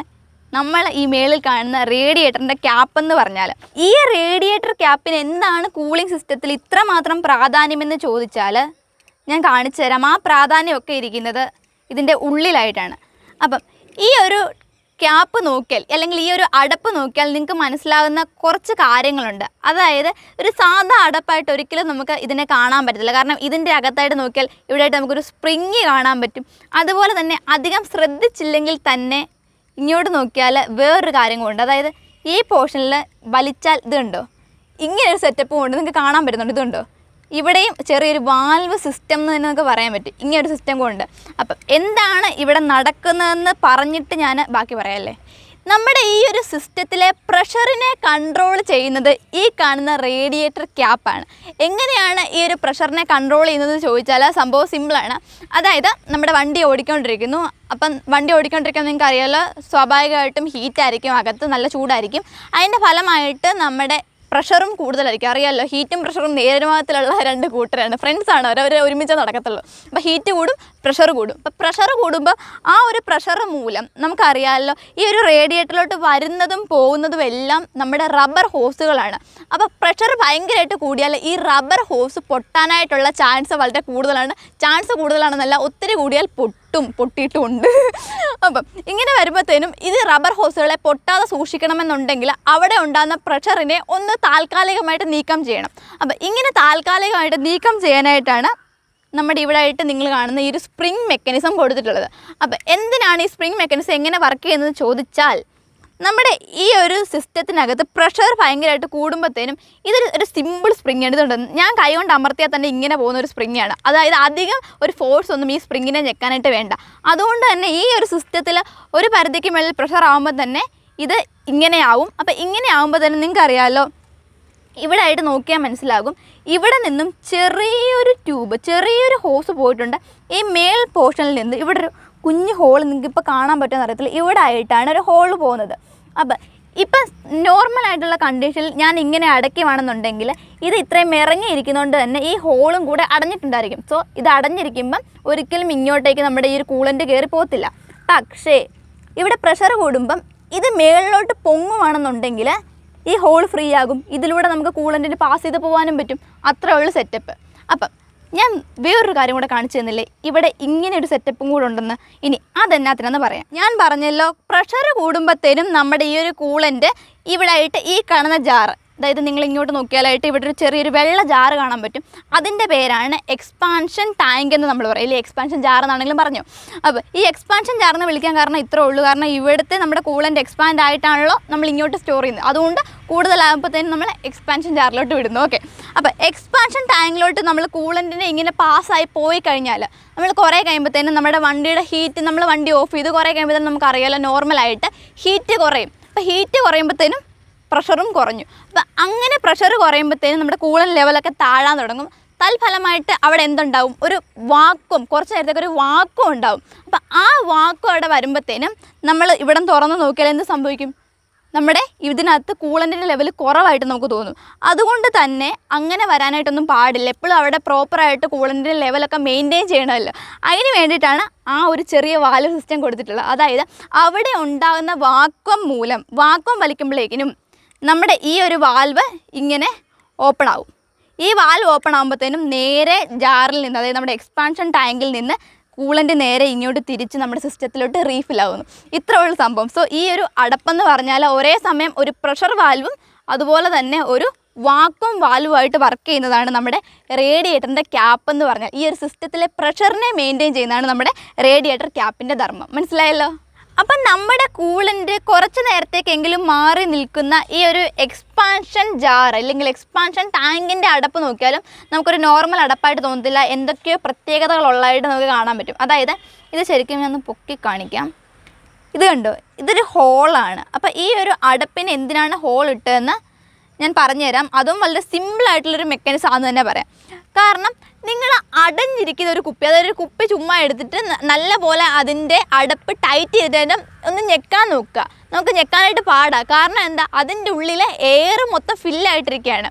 A: നമ്മൾ ഈ മേളിൽ കാണുന്ന റേഡിയേറ്ററിൻ്റെ ക്യാപ്പ് എന്ന് പറഞ്ഞാൽ ഈ റേഡിയേറ്റർ ക്യാപ്പിന് എന്താണ് കൂളിംഗ് സിസ്റ്റത്തിൽ ഇത്രമാത്രം പ്രാധാന്യമെന്ന് ചോദിച്ചാൽ ഞാൻ കാണിച്ചു തരാം ആ പ്രാധാന്യമൊക്കെ ഇരിക്കുന്നത് ഇതിൻ്റെ ഉള്ളിലായിട്ടാണ് അപ്പം ഈ ഒരു ക്യാപ്പ് നോക്കിയാൽ അല്ലെങ്കിൽ ഈ ഒരു അടപ്പ് നോക്കിയാൽ നിങ്ങൾക്ക് മനസ്സിലാകുന്ന കുറച്ച് കാര്യങ്ങളുണ്ട് അതായത് ഒരു സാധാ അടപ്പായിട്ട് ഒരിക്കലും നമുക്ക് ഇതിനെ കാണാൻ പറ്റത്തില്ല കാരണം ഇതിൻ്റെ അകത്തായിട്ട് നോക്കിയാൽ ഇവിടെയായിട്ട് നമുക്കൊരു സ്പ്രിങ് കാണാൻ പറ്റും അതുപോലെ തന്നെ അധികം ശ്രദ്ധിച്ചില്ലെങ്കിൽ തന്നെ ഇങ്ങോട്ട് നോക്കിയാൽ വേറൊരു കാര്യം കൊണ്ട് അതായത് ഈ പോർഷനിൽ വലിച്ചാൽ ഇത് കണ്ടോ ഇങ്ങനെ ഒരു സെറ്റപ്പ് കൊണ്ട് നിങ്ങൾക്ക് കാണാൻ പറ്റുന്നുണ്ട് ഇതുണ്ടോ ഇവിടെയും ചെറിയൊരു വാൽവ് സിസ്റ്റം എന്ന് തന്നെ നമുക്ക് പറയാൻ പറ്റും ഇങ്ങനെ ഒരു സിസ്റ്റം കൊണ്ട് അപ്പം എന്താണ് ഇവിടെ നടക്കുന്നതെന്ന് പറഞ്ഞിട്ട് ഞാൻ ബാക്കി പറയാമല്ലേ നമ്മുടെ ഈ ഒരു സിസ്റ്റത്തിലെ പ്രഷറിനെ കൺട്രോൾ ചെയ്യുന്നത് ഈ കാണുന്ന റേഡിയേറ്റർ ക്യാപ്പാണ് എങ്ങനെയാണ് ഈ ഒരു പ്രഷറിനെ കൺട്രോൾ ചെയ്യുന്നത് ചോദിച്ചാൽ സംഭവം സിമ്പിളാണ് അതായത് നമ്മുടെ വണ്ടി ഓടിക്കൊണ്ടിരിക്കുന്നു അപ്പം വണ്ടി ഓടിക്കൊണ്ടിരിക്കുമ്പോൾ നിങ്ങൾക്ക് അറിയാമല്ലോ സ്വാഭാവികമായിട്ടും ഹീറ്റായിരിക്കും അകത്ത് നല്ല ചൂടായിരിക്കും അതിൻ്റെ ഫലമായിട്ട് നമ്മുടെ പ്രഷറും കൂടുതലായിരിക്കും അറിയാമല്ലോ ഹീറ്റും പ്രഷറും നേരുമാകത്തിലുള്ള രണ്ട് കൂട്ടരാണ് ഫ്രണ്ട്സാണ് അവരവർ ഒരുമിച്ച് നടക്കത്തുള്ളൂ അപ്പോൾ ഹീറ്റ് കൂടും പ്രഷർ കൂടും അപ്പോൾ പ്രഷർ കൂടുമ്പോൾ ആ ഒരു പ്രഷർ മൂലം നമുക്കറിയാമല്ലോ ഈ ഒരു റേഡിയേറ്ററിലോട്ട് വരുന്നതും പോകുന്നതും എല്ലാം നമ്മുടെ റബ്ബർ ഹോസുകളാണ് അപ്പോൾ പ്രഷർ ഭയങ്കരമായിട്ട് കൂടിയാൽ ഈ റബ്ബർ ഹോസ് പൊട്ടാനായിട്ടുള്ള ചാൻസ് വളരെ കൂടുതലാണ് ചാൻസ് കൂടുതലാണെന്നല്ല ഒത്തിരി കൂടിയാൽ പൊട്ടും പൊട്ടിയിട്ടുമുണ്ട് അപ്പം ഇങ്ങനെ വരുമ്പോഴത്തേനും ഇത് റബ്ബർ ഹോസുകളെ പൊട്ടാതെ സൂക്ഷിക്കണമെന്നുണ്ടെങ്കിൽ അവിടെ ഉണ്ടാകുന്ന പ്രഷറിനെ ഒന്ന് താൽക്കാലികമായിട്ട് നീക്കം ചെയ്യണം അപ്പം ഇങ്ങനെ താൽക്കാലികമായിട്ട് നീക്കം ചെയ്യാനായിട്ടാണ് നമ്മുടെ ഇവിടെ ആയിട്ട് നിങ്ങൾ കാണുന്ന ഈ ഒരു സ്പ്രിംഗ് മെക്കാനിസം കൊടുത്തിട്ടുള്ളത് അപ്പം എന്തിനാണ് ഈ സ്പ്രിംഗ് മെക്കാനിസം എങ്ങനെ വർക്ക് ചെയ്യുന്നത് ചോദിച്ചാൽ നമ്മുടെ ഈ ഒരു സിസ്റ്റത്തിനകത്ത് പ്രഷർ ഭയങ്കരമായിട്ട് കൂടുമ്പോഴത്തേനും ഇതൊരു ഒരു സിമ്പിൾ സ്പ്രിങ് ആണ് ഇതുണ്ട് ഞാൻ കൈ കൊണ്ട് അമർത്തിയാൽ തന്നെ ഇങ്ങനെ പോകുന്ന ഒരു സ്പ്രിങ് ആണ് അതായത് അധികം ഒരു ഫോഴ്സ് ഒന്നും ഈ സ്പ്രിങ്ങിനെ ഞെക്കാനായിട്ട് വേണ്ട അതുകൊണ്ട് തന്നെ ഈ ഒരു സിസ്റ്റത്തിൽ ഒരു പരിധിക്ക് മേളിൽ പ്രഷർ ആകുമ്പോൾ തന്നെ ഇത് ഇങ്ങനെയാവും അപ്പോൾ ഇങ്ങനെ ആകുമ്പോൾ തന്നെ നിങ്ങൾക്ക് അറിയാമല്ലോ ഇവിടെ ആയിട്ട് നോക്കിയാൽ മനസ്സിലാകും ഇവിടെ നിന്നും ചെറിയൊരു ട്യൂബ് ചെറിയൊരു ഹോസ് പോയിട്ടുണ്ട് ഈ മേൽ പോർഷനിൽ നിന്ന് ഇവിടെ ഒരു കുഞ്ഞു ഹോൾ നിങ്ങൾക്ക് ഇപ്പോൾ കാണാൻ പറ്റുമെന്ന് അറിയത്തില്ല ഇവിടെ ആയിട്ടാണ് ഒരു ഹോൾ പോകുന്നത് അപ്പം ഇപ്പം നോർമൽ ആയിട്ടുള്ള കണ്ടീഷനിൽ ഞാൻ ഇങ്ങനെ അടയ്ക്കുവാണെന്നുണ്ടെങ്കിൽ ഇത് ഇത്രയും ഇറങ്ങിയിരിക്കുന്നതുകൊണ്ട് തന്നെ ഈ ഹോളും കൂടെ അടഞ്ഞിട്ടുണ്ടായിരിക്കും സോ ഇത് അടഞ്ഞിരിക്കുമ്പം ഒരിക്കലും ഇങ്ങോട്ടേക്ക് നമ്മുടെ ഈ ഒരു കൂളൻ്റ് കയറി പോകത്തില്ല പക്ഷേ ഇവിടെ പ്രഷർ കൂടുമ്പം ഇത് മേളിലോട്ട് പൊങ്ങുവാണെന്നുണ്ടെങ്കിൽ ഈ ഹോൾ ഫ്രീ ആകും ഇതിലൂടെ നമുക്ക് കൂളൻറ്റിന് പാസ് ചെയ്ത് പോകാനും പറ്റും അത്രേ ഉള്ളൂ സെറ്റപ്പ് അപ്പം ഞാൻ വേറൊരു കാര്യം കൂടെ കാണിച്ചു തന്നില്ലേ ഇവിടെ ഇങ്ങനെ ഒരു സെറ്റപ്പും കൂടെ ഉണ്ടെന്ന് ഇനി അതെന്നാത്തിനെന്ന് പറയാം ഞാൻ പറഞ്ഞല്ലോ പ്രഷർ കൂടുമ്പോഴത്തേനും നമ്മുടെ ഈ ഒരു കൂളൻ്റ് ഇവിടെ ആയിട്ട് ഈ കാണുന്ന ജാറ് അതായത് നിങ്ങൾ ഇങ്ങോട്ട് നോക്കിയാലായിട്ട് ഇവിടെ ഒരു ചെറിയൊരു വെള്ള ജാറ് കാണാൻ പറ്റും അതിൻ്റെ പേരാണ് എക്സ്പാൻഷൻ ടാങ്ക് എന്ന് നമ്മൾ പറയും ഇല്ലേ എക്സ്പാൻഷൻ ജാർ എന്നാണെങ്കിലും പറഞ്ഞു അപ്പോൾ ഈ എക്സ്പാൻഷൻ ജാർ എന്ന് വിളിക്കാൻ കാരണം ഇത്രേ ഉള്ളൂ കാരണം ഇവിടുത്തെ നമ്മുടെ കൂളൻ്റ് എക്സ്പാൻഡ് ആയിട്ടാണല്ലോ നമ്മൾ ഇങ്ങോട്ട് സ്റ്റോർ ചെയ്യുന്നത് അതുകൊണ്ട് കൂടുതലാകുമ്പോഴത്തേനും നമ്മൾ എക്സ്പാൻഷൻ ജാറിലോട്ട് വിടുന്നു ഓക്കെ അപ്പോൾ എക്സ്പാൻഷൻ ടാങ്കിലോട്ട് നമ്മൾ കൂളൻറ്റിനെ ഇങ്ങനെ പാസ്സായി പോയി കഴിഞ്ഞാൽ നമ്മൾ കുറേ കഴിയുമ്പോഴത്തേനും നമ്മുടെ വണ്ടിയുടെ ഹീറ്റ് നമ്മൾ വണ്ടി ഓഫ് ചെയ്ത് കുറേ കഴിയുമ്പോഴത്തേനും നമുക്കറിയാലോ നോർമലായിട്ട് ഹീറ്റ് കുറയും അപ്പോൾ ഹീറ്റ് കുറയുമ്പോഴത്തേനും പ്രഷറും കുറഞ്ഞു അപ്പം അങ്ങനെ പ്രഷർ കുറയുമ്പോഴത്തേനും നമ്മുടെ കൂളൻ ലെവലൊക്കെ താഴാൻ തുടങ്ങും തൽഫലമായിട്ട് അവിടെ എന്തുണ്ടാവും ഒരു വാക്കും കുറച്ച് നേരത്തേക്ക് ഒരു വാക്കും ഉണ്ടാവും അപ്പം ആ വാക്കും അവിടെ വരുമ്പോഴത്തേനും നമ്മൾ ഇവിടെ തുറന്ന് നോക്കിയാൽ എന്ത് സംഭവിക്കും നമ്മുടെ ഇതിനകത്ത് കൂളൻറ്റിൻ്റെ ലെവൽ കുറവായിട്ട് നമുക്ക് തോന്നും അതുകൊണ്ട് തന്നെ അങ്ങനെ വരാനായിട്ടൊന്നും പാടില്ല എപ്പോഴും അവിടെ പ്രോപ്പറായിട്ട് കൂളൻറ്റിൻ്റെ ലെവലൊക്കെ മെയിൻറ്റെയിൻ ചെയ്യണമല്ലോ അതിന് വേണ്ടിയിട്ടാണ് ആ ഒരു ചെറിയ വാൽവ് സിസ്റ്റം കൊടുത്തിട്ടുള്ളത് അതായത് അവിടെ ഉണ്ടാകുന്ന വാക്വം മൂലം വാക്വം വലിക്കുമ്പോഴേക്കിനും നമ്മുടെ ഈ ഒരു വാൽവ് ഇങ്ങനെ ഓപ്പൺ ആവും ഈ വാൽവ് ഓപ്പൺ ആകുമ്പോഴത്തേനും നേരെ ജാറിൽ നിന്ന് അതായത് നമ്മുടെ എക്സ്പാൻഷൻ ടാങ്കിൽ നിന്ന് കൂളൻ്റ് നേരെ ഇങ്ങോട്ട് തിരിച്ച് നമ്മുടെ സിസ്റ്റത്തിലോട്ട് റീഫിലാവുന്നു ഇത്ര ഉള്ള സംഭവം സോ ഈ ഒരു അടപ്പെന്ന് പറഞ്ഞാൽ ഒരേ സമയം ഒരു പ്രഷർ വാൽവും അതുപോലെ തന്നെ ഒരു വാക്വം വാൽവുമായിട്ട് വർക്ക് ചെയ്യുന്നതാണ് നമ്മുടെ റേഡിയേറ്ററിൻ്റെ ക്യാപ്പ് എന്ന് പറഞ്ഞാൽ ഈ ഒരു സിസ്റ്റത്തിലെ പ്രഷറിനെ മെയിൻറ്റെയിൻ ചെയ്യുന്നതാണ് നമ്മുടെ റേഡിയേറ്റർ ക്യാപ്പിൻ്റെ ധർമ്മം മനസ്സിലായല്ലോ അപ്പം നമ്മുടെ കൂളൻ്റ് കുറച്ച് നേരത്തേക്കെങ്കിലും മാറി നിൽക്കുന്ന ഈ ഒരു എക്സ്പാൻഷൻ ജാർ അല്ലെങ്കിൽ എക്സ്പാൻഷൻ ടാങ്കിൻ്റെ അടപ്പ് നോക്കിയാലും നമുക്കൊരു നോർമൽ അടപ്പായിട്ട് തോന്നത്തില്ല എന്തൊക്കെയോ പ്രത്യേകതകളുള്ളതായിട്ട് നമുക്ക് കാണാൻ പറ്റും അതായത് ഇത് ശരിക്കും ഞാൻ ഒന്ന് പൊക്കി കാണിക്കാം ഇത് കണ്ടോ ഇതൊരു ഹോളാണ് അപ്പോൾ ഈ ഒരു അടപ്പിന് എന്തിനാണ് ഹോൾ ഇട്ടതെന്ന് ഞാൻ പറഞ്ഞുതരാം അതും വളരെ സിമ്പിളായിട്ടുള്ളൊരു മെക്കാനിസം ആണെന്ന് തന്നെ പറയാം കാരണം നിങ്ങൾ അടഞ്ഞിരിക്കുന്ന ഒരു കുപ്പി അതായത് ഒരു കുപ്പി ചുമ്മാ എടുത്തിട്ട് ന- നല്ല പോലെ അതിൻ്റെ അടപ്പ് ടൈറ്റ് ചെയ്തതിന് ഒന്ന് ഞെക്കാൻ നോക്കുക നമുക്ക് ഞെക്കാനായിട്ട് പാടാ കാരണം എന്താ അതിൻ്റെ ഉള്ളിലെ എയർ മൊത്തം ഫില്ലായിട്ടിരിക്കുകയാണ്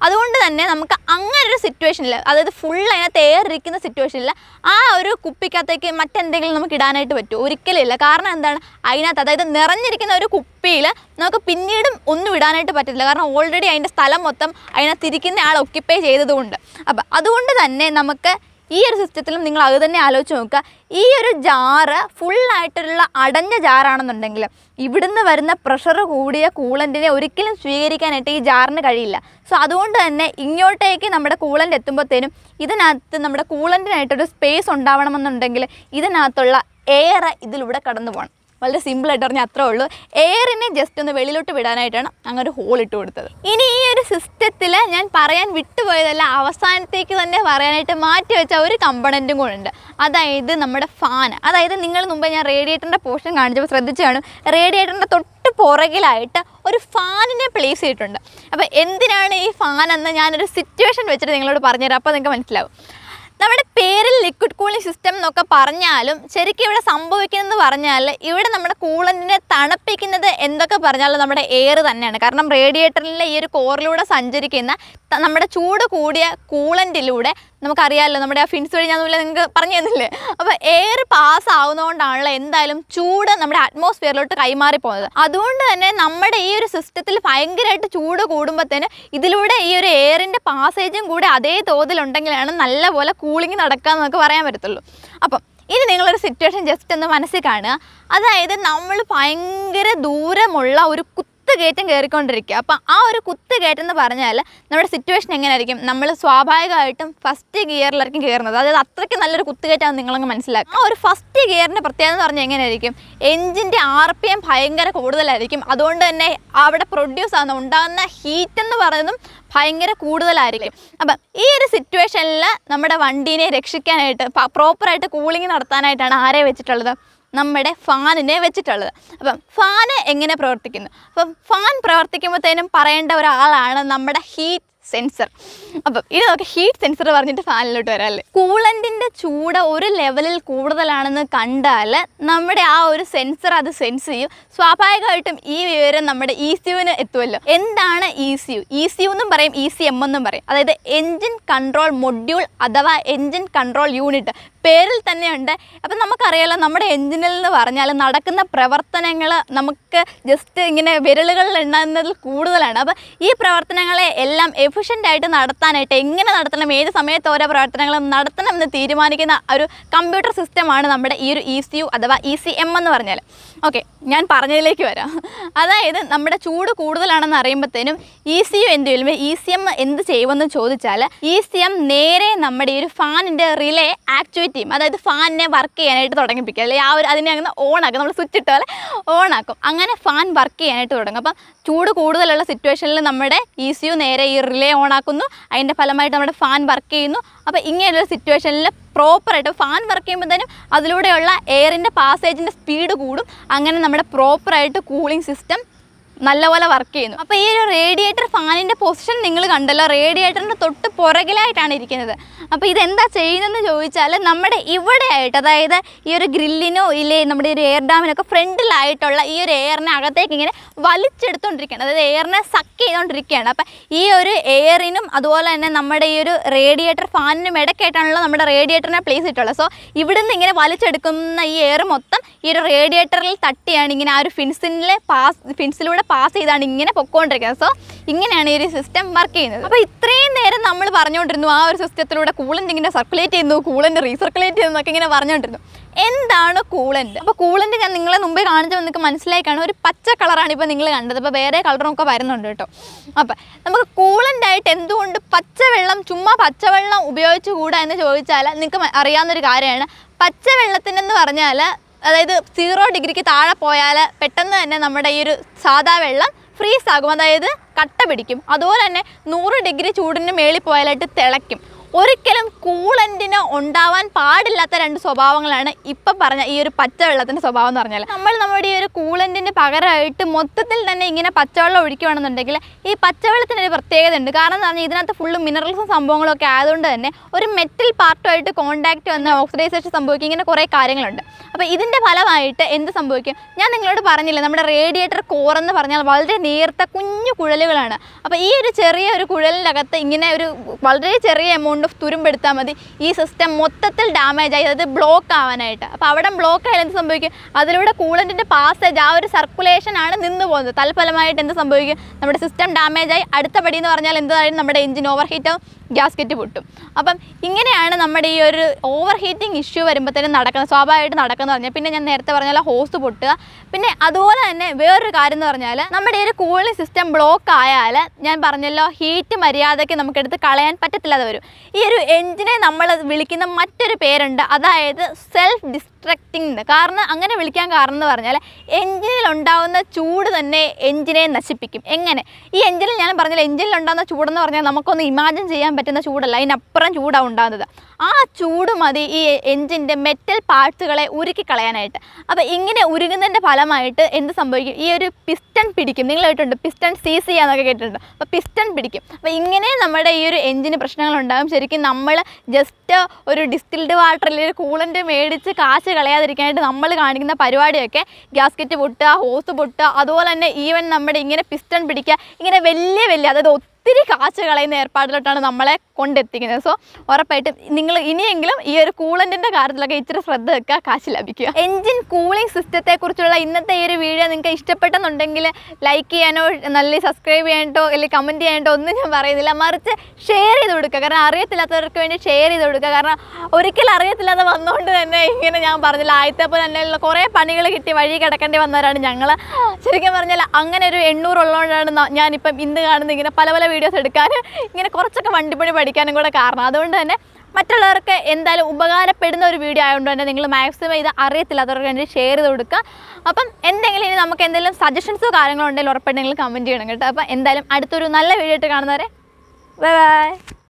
A: അതുകൊണ്ട് തന്നെ നമുക്ക് അങ്ങനെ ഒരു സിറ്റുവേഷനിൽ അതായത് ഫുൾ അതിനകത്ത് എയർ ഇരിക്കുന്ന സിറ്റുവേഷനിൽ ആ ഒരു കുപ്പിക്കകത്തേക്ക് മറ്റെന്തെങ്കിലും നമുക്ക് ഇടാനായിട്ട് പറ്റുമോ ഒരിക്കലും ഇല്ല കാരണം എന്താണ് അതിനകത്ത് അതായത് നിറഞ്ഞിരിക്കുന്ന ഒരു കുപ്പിയിൽ നമുക്ക് പിന്നീടും ഒന്നും ഇടാനായിട്ട് പറ്റത്തില്ല കാരണം ഓൾറെഡി അതിൻ്റെ സ്ഥലം മൊത്തം അതിനകത്ത് ഇരിക്കുന്ന ആൾ ഒക്യുപ്പൈ ചെയ്തതുകൊണ്ട് അപ്പം അതുകൊണ്ട് തന്നെ നമുക്ക് ഈ ഒരു സിസ്റ്റത്തിലും നിങ്ങൾ അത് തന്നെ ആലോചിച്ച് നോക്കുക ഈ ഒരു ജാറ് ഫുള്ളായിട്ടുള്ള അടഞ്ഞ ജാറാണെന്നുണ്ടെങ്കിൽ ഇവിടുന്ന് വരുന്ന പ്രഷർ കൂടിയ കൂളൻറ്റിനെ ഒരിക്കലും സ്വീകരിക്കാനായിട്ട് ഈ ജാറിന് കഴിയില്ല സോ അതുകൊണ്ട് തന്നെ ഇങ്ങോട്ടേക്ക് നമ്മുടെ കൂളൻ്റ് എത്തുമ്പോഴത്തേനും ഇതിനകത്ത് നമ്മുടെ കൂളൻറ്റിനായിട്ടൊരു സ്പേസ് ഉണ്ടാവണമെന്നുണ്ടെങ്കിൽ ഇതിനകത്തുള്ള എയർ ഇതിലൂടെ കടന്നു പോകണം വളരെ സിമ്പിളായിട്ട് പറഞ്ഞാൽ അത്രേ ഉള്ളൂ എയറിനെ ജസ്റ്റ് ഒന്ന് വെളിയിലോട്ട് വിടാനായിട്ടാണ് അങ്ങനെ ഒരു ഹോൾ ഇട്ട് കൊടുത്തത് ഇനി ഈ ഒരു സിസ്റ്റത്തിൽ ഞാൻ പറയാൻ വിട്ടുപോയതല്ല അവസാനത്തേക്ക് തന്നെ പറയാനായിട്ട് മാറ്റി വെച്ച ഒരു കമ്പണൻറ്റും കൂടെ ഉണ്ട് അതായത് നമ്മുടെ ഫാൻ അതായത് നിങ്ങൾ മുമ്പ് ഞാൻ റേഡിയേറ്ററിൻ്റെ പോർഷൻ കാണിച്ചപ്പോൾ ശ്രദ്ധിച്ചു കാണും റേഡിയേറ്ററിൻ്റെ തൊട്ട് പുറകിലായിട്ട് ഒരു ഫാനിനെ പ്ലേസ് ചെയ്തിട്ടുണ്ട് അപ്പോൾ എന്തിനാണ് ഈ ഫാൻ എന്ന് ഞാനൊരു സിറ്റുവേഷൻ വെച്ചിട്ട് നിങ്ങളോട് പറഞ്ഞുതരാം അപ്പോൾ നിങ്ങൾക്ക് മനസ്സിലാവും നമ്മുടെ പേരിൽ ലിക്വിഡ് കൂളിംഗ് സിസ്റ്റം എന്നൊക്കെ പറഞ്ഞാലും ശരിക്കും ഇവിടെ സംഭവിക്കുന്നതെന്ന് പറഞ്ഞാൽ ഇവിടെ നമ്മുടെ കൂളൻറ്റിനെ തണുപ്പിക്കുന്നത് എന്തൊക്കെ പറഞ്ഞാലും നമ്മുടെ എയർ തന്നെയാണ് കാരണം റേഡിയേറ്ററിലെ ഈ ഒരു കോറിലൂടെ സഞ്ചരിക്കുന്ന ത- നമ്മുടെ ചൂട് കൂടിയ കൂളൻറ്റിലൂടെ നമുക്കറിയാമല്ലോ നമ്മുടെ ആ ഫിൻസ് വഴി ഞാൻ മുന്നേ നിങ്ങൾക്ക് പറഞ്ഞു തന്നില്ലേ അപ്പോൾ എയർ പാസ് ആവുന്നതുകൊണ്ടാണല്ലോ എന്തായാലും ചൂട് നമ്മുടെ അറ്റ്മോസ്ഫിയറിലോട്ട് കൈമാറി പോകുന്നത് അതുകൊണ്ട് തന്നെ നമ്മുടെ ഈ ഒരു സിസ്റ്റത്തിൽ ഭയങ്കരമായിട്ട് ചൂട് കൂടുമ്പോഴത്തേന് ഇതിലൂടെ ഈ ഒരു എയറിൻ്റെ പാസേജും കൂടെ അതേ തോതിലുണ്ടെങ്കിലാണ് നല്ലപോലെ കൂളിംഗ് നടക്കുക എന്നൊക്കെ പറയാൻ പറ്റത്തുള്ളൂ അപ്പം ഇനി നിങ്ങളൊരു സിറ്റുവേഷൻ ജസ്റ്റ് ഒന്ന് മനസ്സിൽ കാണുക അതായത് നമ്മൾ ഭയങ്കര ദൂരമുള്ള ഒരു കുത്തുകയറ്റം കയറിക്കൊണ്ടിരിക്കുക അപ്പം ആ ഒരു കുത്തുകയറ്റം എന്ന് പറഞ്ഞാൽ നമ്മുടെ സിറ്റുവേഷൻ എങ്ങനെയായിരിക്കും നമ്മൾ സ്വാഭാവികമായിട്ടും ഫസ്റ്റ് ഗിയറിലായിരിക്കും കയറുന്നത് അതായത് അത്രയ്ക്ക് നല്ലൊരു കുത്തുകയറ്റാണ് നിങ്ങളങ്ങ് മനസ്സിലാക്കുക ആ ഒരു ഫസ്റ്റ് ഗിയറിൻ്റെ പ്രത്യേകത എന്ന് പറഞ്ഞാൽ എങ്ങനെയായിരിക്കും എഞ്ചിൻ്റെ ആർ പി എം ഭയങ്കര കൂടുതലായിരിക്കും അതുകൊണ്ട് തന്നെ അവിടെ പ്രൊഡ്യൂസ് ആകുന്ന ഉണ്ടാകുന്ന ഹീറ്റ് എന്ന് പറയുന്നതും ഭയങ്കര കൂടുതലായിരിക്കും അപ്പം ഈ ഒരു സിറ്റുവേഷനിൽ നമ്മുടെ വണ്ടീനെ രക്ഷിക്കാനായിട്ട് പ്രോപ്പറായിട്ട് കൂളിംഗ് നടത്താനായിട്ടാണ് ആരെ വെച്ചിട്ടുള്ളത് നമ്മുടെ ഫാനിനെ വെച്ചിട്ടുള്ളത് അപ്പം ഫാന് എങ്ങനെ പ്രവർത്തിക്കുന്നു അപ്പം ഫാൻ പ്രവർത്തിക്കുമ്പോഴത്തേനും പറയേണ്ട ഒരാളാണ് നമ്മുടെ ഹീറ്റ് സെൻസർ അപ്പം ഇനി നമുക്ക് ഹീറ്റ് സെൻസർ പറഞ്ഞിട്ട് ഫാനിലോട്ട് വരാം അല്ലേ കൂളൻറ്റിൻ്റെ ചൂട് ഒരു ലെവലിൽ കൂടുതലാണെന്ന് കണ്ടാൽ നമ്മുടെ ആ ഒരു സെൻസർ അത് സെൻസ് ചെയ്യും സ്വാഭാവികമായിട്ടും ഈ വിവരം നമ്മുടെ ഇ സി യുവിന് എത്തുമല്ലോ എന്താണ് E C U E C U എന്നും പറയും ഇ സി എം എന്നും പറയും അതായത് എൻജിൻ കൺട്രോൾ മൊഡ്യൂൾ അഥവാ എൻജിൻ കൺട്രോൾ യൂണിറ്റ് പേരിൽ തന്നെയുണ്ട് അപ്പം നമുക്കറിയാലോ നമ്മുടെ എൻജിനിൽ എന്ന് പറഞ്ഞാൽ നടക്കുന്ന പ്രവർത്തനങ്ങൾ നമുക്ക് ജസ്റ്റ് ഇങ്ങനെ വിരലുകളിൽ എണ്ണുന്നതിൽ കൂടുതലാണ് അപ്പം ഈ പ്രവർത്തനങ്ങളെ എല്ലാം എഫിഷ്യൻ്റ് ആയിട്ട് നടത്താനായിട്ട് എങ്ങനെ നടത്തണം ഏത് സമയത്ത് ഓരോ പ്രവർത്തനങ്ങളും നടത്തണം എന്ന് തീരുമാനിക്കുന്ന ഒരു കമ്പ്യൂട്ടർ സിസ്റ്റമാണ് നമ്മുടെ ഈ ഒരു ഇ സി യു അഥവാ ഇ സി എം എന്ന് പറഞ്ഞാൽ ഓക്കെ ഞാൻ പറഞ്ഞതിലേക്ക് വരാം അതായത് നമ്മുടെ ചൂട് കൂടുതലാണെന്ന് അറിയുമ്പോഴത്തേനും ഇ സി യു എന്ത് ചെയ്യും ഇ സി എം എന്ത് ചെയ്യുമെന്ന് ചോദിച്ചാൽ ഇ സി എം നേരെ നമ്മുടെ ഈ ഒരു ഫാനിൻ്റെ റിലേ ആക്ടിവേറ്റ് ചെയ്യും അതായത് ഫാനിനെ വർക്ക് ചെയ്യാനായിട്ട് തുടങ്ങിപ്പിക്കുക അല്ലെങ്കിൽ ആ ഒരു അതിനെ അങ്ങനെ ഓൺ ആക്കും നമ്മൾ സ്വിച്ച് ഇട്ടാൽ ഓൺ ആക്കും അങ്ങനെ ഫാൻ വർക്ക് ചെയ്യാനായിട്ട് തുടങ്ങും അപ്പം ചൂട് കൂടുതലുള്ള സിറ്റുവേഷനിൽ നമ്മുടെ ഇ സി യു നേരെ ഈ റിലേ ഓൺ ആക്കുന്നു അതിൻ്റെ ഫലമായിട്ട് നമ്മുടെ ഫാൻ വർക്ക് ചെയ്യുന്നു അപ്പോൾ ഇങ്ങനെയുള്ള സിറ്റുവേഷനിൽ പ്രോപ്പറായിട്ട് ഫാൻ വർക്ക് ചെയ്യുമ്പോഴത്തേനും അതിലൂടെയുള്ള എയറിൻ്റെ പാസേജിൻ്റെ സ്പീഡ് കൂടും അങ്ങനെ നമ്മുടെ പ്രോപ്പറായിട്ട് കൂളിംഗ് സിസ്റ്റം നല്ലപോലെ വർക്ക് ചെയ്യുന്നു അപ്പോൾ ഈ ഒരു റേഡിയേറ്റർ ഫാനിൻ്റെ പൊസിഷൻ നിങ്ങൾ കണ്ടല്ലോ റേഡിയേറ്ററിൻ്റെ തൊട്ട് പുറകിലായിട്ടാണ് ഇരിക്കുന്നത് അപ്പോൾ ഇതെന്താ ചെയ്യുന്നതെന്ന് ചോദിച്ചാൽ നമ്മുടെ ഇവിടെ ആയിട്ട് അതായത് ഈ ഒരു ഗ്രില്ലിനോ ഇല്ലേ നമ്മുടെ ഒരു എയർ ഡാമിനൊക്കെ ഫ്രണ്ടിലായിട്ടുള്ള ഈ ഒരു എയറിനെ അകത്തേക്ക് ഇങ്ങനെ വലിച്ചെടുത്തുകൊണ്ടിരിക്കുകയാണ് അതായത് എയറിനെ സക്ക് ചെയ്തുകൊണ്ടിരിക്കുകയാണ് അപ്പം ഈ ഒരു എയറിനും അതുപോലെ തന്നെ നമ്മുടെ ഈ ഒരു റേഡിയേറ്റർ ഫാനിനും ഇടയ്ക്കായിട്ടാണല്ലോ നമ്മുടെ റേഡിയേറ്ററിനെ പ്ലേസ് ചെയ്തിട്ടുള്ളത് സോ ഇവിടുന്ന് ഇങ്ങനെ വലിച്ചെടുക്കുന്ന ഈ എയർ മൊത്തം ഈ ഒരു റേഡിയേറ്ററിൽ തട്ടിയാണ് ഇങ്ങനെ ആ ഒരു ഫിൻസിൽ പാസ് ഫിൻസിലൂടെ പാസ് ചെയ്താണ് ഇങ്ങനെ പൊക്കോണ്ടിരിക്കുന്നത് സോ ഇങ്ങനെയാണ് ഈ ഒരു സിസ്റ്റം വർക്ക് ചെയ്യുന്നത് അപ്പോൾ ഇത്രയും നേരം നമ്മൾ പറഞ്ഞുകൊണ്ടിരുന്നു ആ ഒരു സിസ്റ്റത്തിലൂടെ കൂളൻ്റ് ഇങ്ങനെ സർക്കുലേറ്റ് ചെയ്യുന്നു കൂളൻ്റ് റീസർക്കുലേറ്റ് ചെയ്യുന്നു എന്നൊക്കെ ഇങ്ങനെ പറഞ്ഞുകൊണ്ടിരുന്നു എന്താണ് കൂളൻ്റ് അപ്പോൾ കൂളൻ്റ് ഞാൻ നിങ്ങളെ മുമ്പേ കാണിച്ചപ്പോൾ നിങ്ങൾക്ക് മനസ്സിലായി കാണും ഒരു പച്ച കളറാണ് ഇപ്പോൾ നിങ്ങൾ കണ്ടത് അപ്പോൾ വേറെ കളറും ഒക്കെ വരുന്നുണ്ട് കേട്ടോ അപ്പോൾ നമുക്ക് കൂളൻ്റ് ആയിട്ട് എന്തുകൊണ്ട് പച്ചവെള്ളം ചുമ്മാ പച്ചവെള്ളം ഉപയോഗിച്ച് കൂടാ എന്ന് ചോദിച്ചാൽ നിങ്ങൾക്ക് മ- അറിയാവുന്നൊരു കാര്യമാണ് പച്ചവെള്ളത്തിനെന്ന് പറഞ്ഞാൽ അതായത് സീറോ ഡിഗ്രിക്ക് താഴെ പോയാൽ പെട്ടെന്ന് തന്നെ നമ്മുടെ ഈ ഒരു സാദാ വെള്ളം ഫ്രീസ് ആകും അതായത് കട്ട പിടിക്കും അതുപോലെ തന്നെ നൂറ് ഡിഗ്രി ചൂടിന് മേളിൽ പോയാലായിട്ട് തിളയ്ക്കും ഒരിക്കലും കൂളൻറ്റിന് ഉണ്ടാവാൻ പാടില്ലാത്ത രണ്ട് സ്വഭാവങ്ങളാണ് ഇപ്പം പറഞ്ഞ ഈ ഒരു പച്ചവെള്ളത്തിൻ്റെ സ്വഭാവം എന്ന് പറഞ്ഞാൽ നമ്മൾ നമ്മുടെ ഈ ഒരു കൂളൻറ്റിന് പകരമായിട്ട് മൊത്തത്തിൽ തന്നെ ഇങ്ങനെ പച്ചവെള്ളം ഒഴിക്കുകയാണെന്നുണ്ടെങ്കിൽ ഈ പച്ചവെള്ളത്തിന് ഒരു പ്രത്യേകത ഉണ്ട് കാരണം എന്ന് പറഞ്ഞാൽ ഇതിനകത്ത് ഫുള്ള് മിനറൽസും സംഭവങ്ങളും ഒക്കെ ആയതുകൊണ്ട് തന്നെ ഒരു മെറ്റൽ പാർട്ടുമായിട്ട് കോൺടാക്റ്റ് വന്ന് ഓക്സിഡൈസേഷൻ സംഭവിക്കും ഇങ്ങനെ കുറേ കാര്യങ്ങളുണ്ട് അപ്പോൾ ഇതിൻ്റെ ഫലമായിട്ട് എന്ത് സംഭവിക്കും ഞാൻ നിങ്ങളോട് പറഞ്ഞില്ലേ നമ്മുടെ റേഡിയേറ്റർ കോർ എന്ന് പറഞ്ഞാൽ വളരെ നേർത്ത കുഞ്ഞു കുഴലുകളാണ് അപ്പോൾ ഈ ഒരു ചെറിയ ഒരു കുഴലിനകത്ത് ഇങ്ങനെ ഒരു വളരെ ചെറിയ എമൗണ്ട് ഓഫ് തുരുമ്പെടുത്താൽ മതി ഈ സിസ്റ്റം മൊത്തത്തിൽ ഡാമേജ് ആയി അത് ബ്ലോക്ക് ആവാനായിട്ട് അപ്പോൾ അവിടെ ബ്ലോക്ക് ആയാൽ എന്ത് സംഭവിക്കും അതിലൂടെ കൂളൻറ്റിൻ്റെ പാസേജ് ആ ഒരു സർക്കുലേഷൻ ആണ് നിന്ന് പോകുന്നത് തൽഫലമായിട്ട് എന്ത് സംഭവിക്കും നമ്മുടെ സിസ്റ്റം ഡാമേജ് ആയി അടുത്ത പടി എന്ന് പറഞ്ഞാൽ എന്തായാലും നമ്മുടെ എഞ്ചിൻ ഓവർ ഹീറ്റ് ഗ്യാസ്കറ്റ് പൊട്ടും അപ്പം ഇങ്ങനെയാണ് നമ്മുടെ ഈ ഒരു ഓവർ ഹീറ്റിംഗ് ഇഷ്യൂ വരുമ്പോഴത്തേനും നടക്കുന്നത് സ്വാഭാവികമായിട്ട് നടക്കുന്നത് പറഞ്ഞാൽ പിന്നെ ഞാൻ നേരത്തെ പറഞ്ഞാൽ ഹോസ് പൊട്ടുക പിന്നെ അതുപോലെ തന്നെ വേറൊരു കാര്യം എന്ന് പറഞ്ഞാൽ നമ്മുടെ ഈ ഒരു കൂളിംഗ് സിസ്റ്റം ബ്ലോക്ക് ആയാൽ ഞാൻ പറഞ്ഞല്ലോ ഹീറ്റ് മര്യാദയ്ക്ക് നമുക്കെടുത്ത് കളയാൻ പറ്റത്തില്ലാതെ വരും ഈ ഒരു എഞ്ചിനെ നമ്മൾ വിളിക്കുന്ന മറ്റൊരു പേരുണ്ട് അതായത് സെൽഫ് ഡിസ്ട്രക്റ്റിംഗ് എന്ന് കാരണം അങ്ങനെ വിളിക്കാൻ കാരണം എന്ന് പറഞ്ഞാൽ എഞ്ചിനിൽ ഉണ്ടാകുന്ന ചൂട് തന്നെ എഞ്ചിനെ നശിപ്പിക്കും എങ്ങനെ ഈ എഞ്ചിനിൽ ഞാൻ പറഞ്ഞില്ല എഞ്ചിനിൽ ഉണ്ടാകുന്ന ചൂടെന്ന് പറഞ്ഞാൽ നമുക്കൊന്ന് ഇമാജിൻ ചെയ്യാൻ പറ്റുന്ന ചൂടല്ല അതിനപ്പുറം ചൂടാണ് ഉണ്ടാകുന്നത് ആ ചൂട് മതി ഈ എഞ്ചിൻ്റെ മെറ്റൽ പാർട്സുകളെ ഉരുക്കി കളയാനായിട്ട് അപ്പോൾ ഇങ്ങനെ ഉരുകുന്നതിൻ്റെ ഫലമായിട്ട് എന്ത് സംഭവിക്കും ഈ ഒരു പിസ്റ്റൺ പിടിക്കും നിങ്ങൾ കേട്ടിട്ടുണ്ട് പിസ്റ്റൺ സീസ് ചെയ്യാന്നൊക്കെ കേട്ടിട്ടുണ്ട് അപ്പോൾ പിസ്റ്റൺ പിടിക്കും അപ്പോൾ ഇങ്ങനെ നമ്മുടെ ഈ ഒരു എഞ്ചിന് പ്രശ്നങ്ങളുണ്ടാകും ശരിക്കും നമ്മൾ ജസ്റ്റ് ഒരു ഡിസ്റ്റിൽഡ് വാട്ടറിൽ ഒരു കൂളൻ്റ് മേടിച്ച് കാശ് കളയാതിരിക്കാനായിട്ട് നമ്മൾ കാണിക്കുന്ന പരിപാടിയൊക്കെ ഗ്യാസ്കറ്റ് പൊട്ടുക ഹോസ് പൊട്ടുക അതുപോലെ തന്നെ ഈവൻ നമ്മുടെ ഇങ്ങനെ പിസ്റ്റൺ പിടിക്കുക ഇങ്ങനെ വലിയ വലിയ അതായത് ഒത്തിരി കാശ് കളയുന്ന ഏർപ്പാടിലോട്ടാണ് നമ്മളെ കൊണ്ടെത്തിക്കുന്നത് സോ ഉറപ്പായിട്ടും നിങ്ങൾ ഇനിയെങ്കിലും ഈ ഒരു കൂളൻറ്റിൻ്റെ കാര്യത്തിലൊക്കെ ഇച്ചിരി ശ്രദ്ധ വെക്കുക കാശ് ലഭിക്കുക എൻജിൻ കൂളിംഗ് സിസ്റ്റത്തെ കുറിച്ചുള്ള ഇന്നത്തെ ഈ ഒരു വീഡിയോ നിങ്ങൾക്ക് ഇഷ്ടപ്പെട്ടെന്നുണ്ടെങ്കിൽ ലൈക്ക് ചെയ്യാനോ നല്ല സബ്സ്ക്രൈബ് ചെയ്യാനോ അല്ലെങ്കിൽ കമൻറ്റ് ചെയ്യാനോ ഒന്നും ഞാൻ പറയുന്നില്ല മറിച്ച് ഷെയർ ചെയ്ത് കൊടുക്കുക കാരണം അറിയത്തില്ലാത്തവർക്ക് വേണ്ടി ഷെയർ ചെയ്ത് കൊടുക്കുക കാരണം ഒരിക്കലും അറിയത്തില്ലാതെ വന്നുകൊണ്ട് തന്നെ ഇങ്ങനെ ഞാൻ പറഞ്ഞില്ല ആദ്യത്തെ പോലെ തന്നെ കുറേ പണികൾ കിട്ടി വഴി കിടക്കേണ്ടി വന്നവരാണ് ഞങ്ങൾ ശരിക്കും പറഞ്ഞാൽ അങ്ങനെ ഒരു എണ്ണൂറുള്ളതുകൊണ്ടാണ് ന- ഞാനിപ്പം ഇന്ന് കാണുന്ന ഇങ്ങനെ പല പല വീഡിയോസ് എടുക്കാൻ ഇങ്ങനെ കുറച്ചൊക്കെ വണ്ടിപ്പണി പഠിക്കാനും കൂടെ കാരണം അതുകൊണ്ട് തന്നെ മറ്റുള്ളവർക്ക് എന്തായാലും ഉപകാരപ്പെടുന്ന ഒരു വീഡിയോ ആയതുകൊണ്ട് തന്നെ നിങ്ങൾ മാക്സിമം ഇത് അറിയത്തില്ലാത്തവർക്ക് വേണ്ടി ഷെയർ ചെയ്ത് കൊടുക്കുക അപ്പം എന്തെങ്കിലും ഇനി നമുക്ക് എന്തെങ്കിലും സജഷൻസോ കാര്യങ്ങളോ ഉണ്ടെങ്കിൽ ഉറപ്പായിട്ട് നിങ്ങൾ കമൻറ്റ് ചെയ്യണം കേട്ടോ അപ്പം എന്തായാലും അടുത്തൊരു നല്ല വീഡിയോ ആയിട്ട് കാണുന്നവരെ ബൈ ബൈ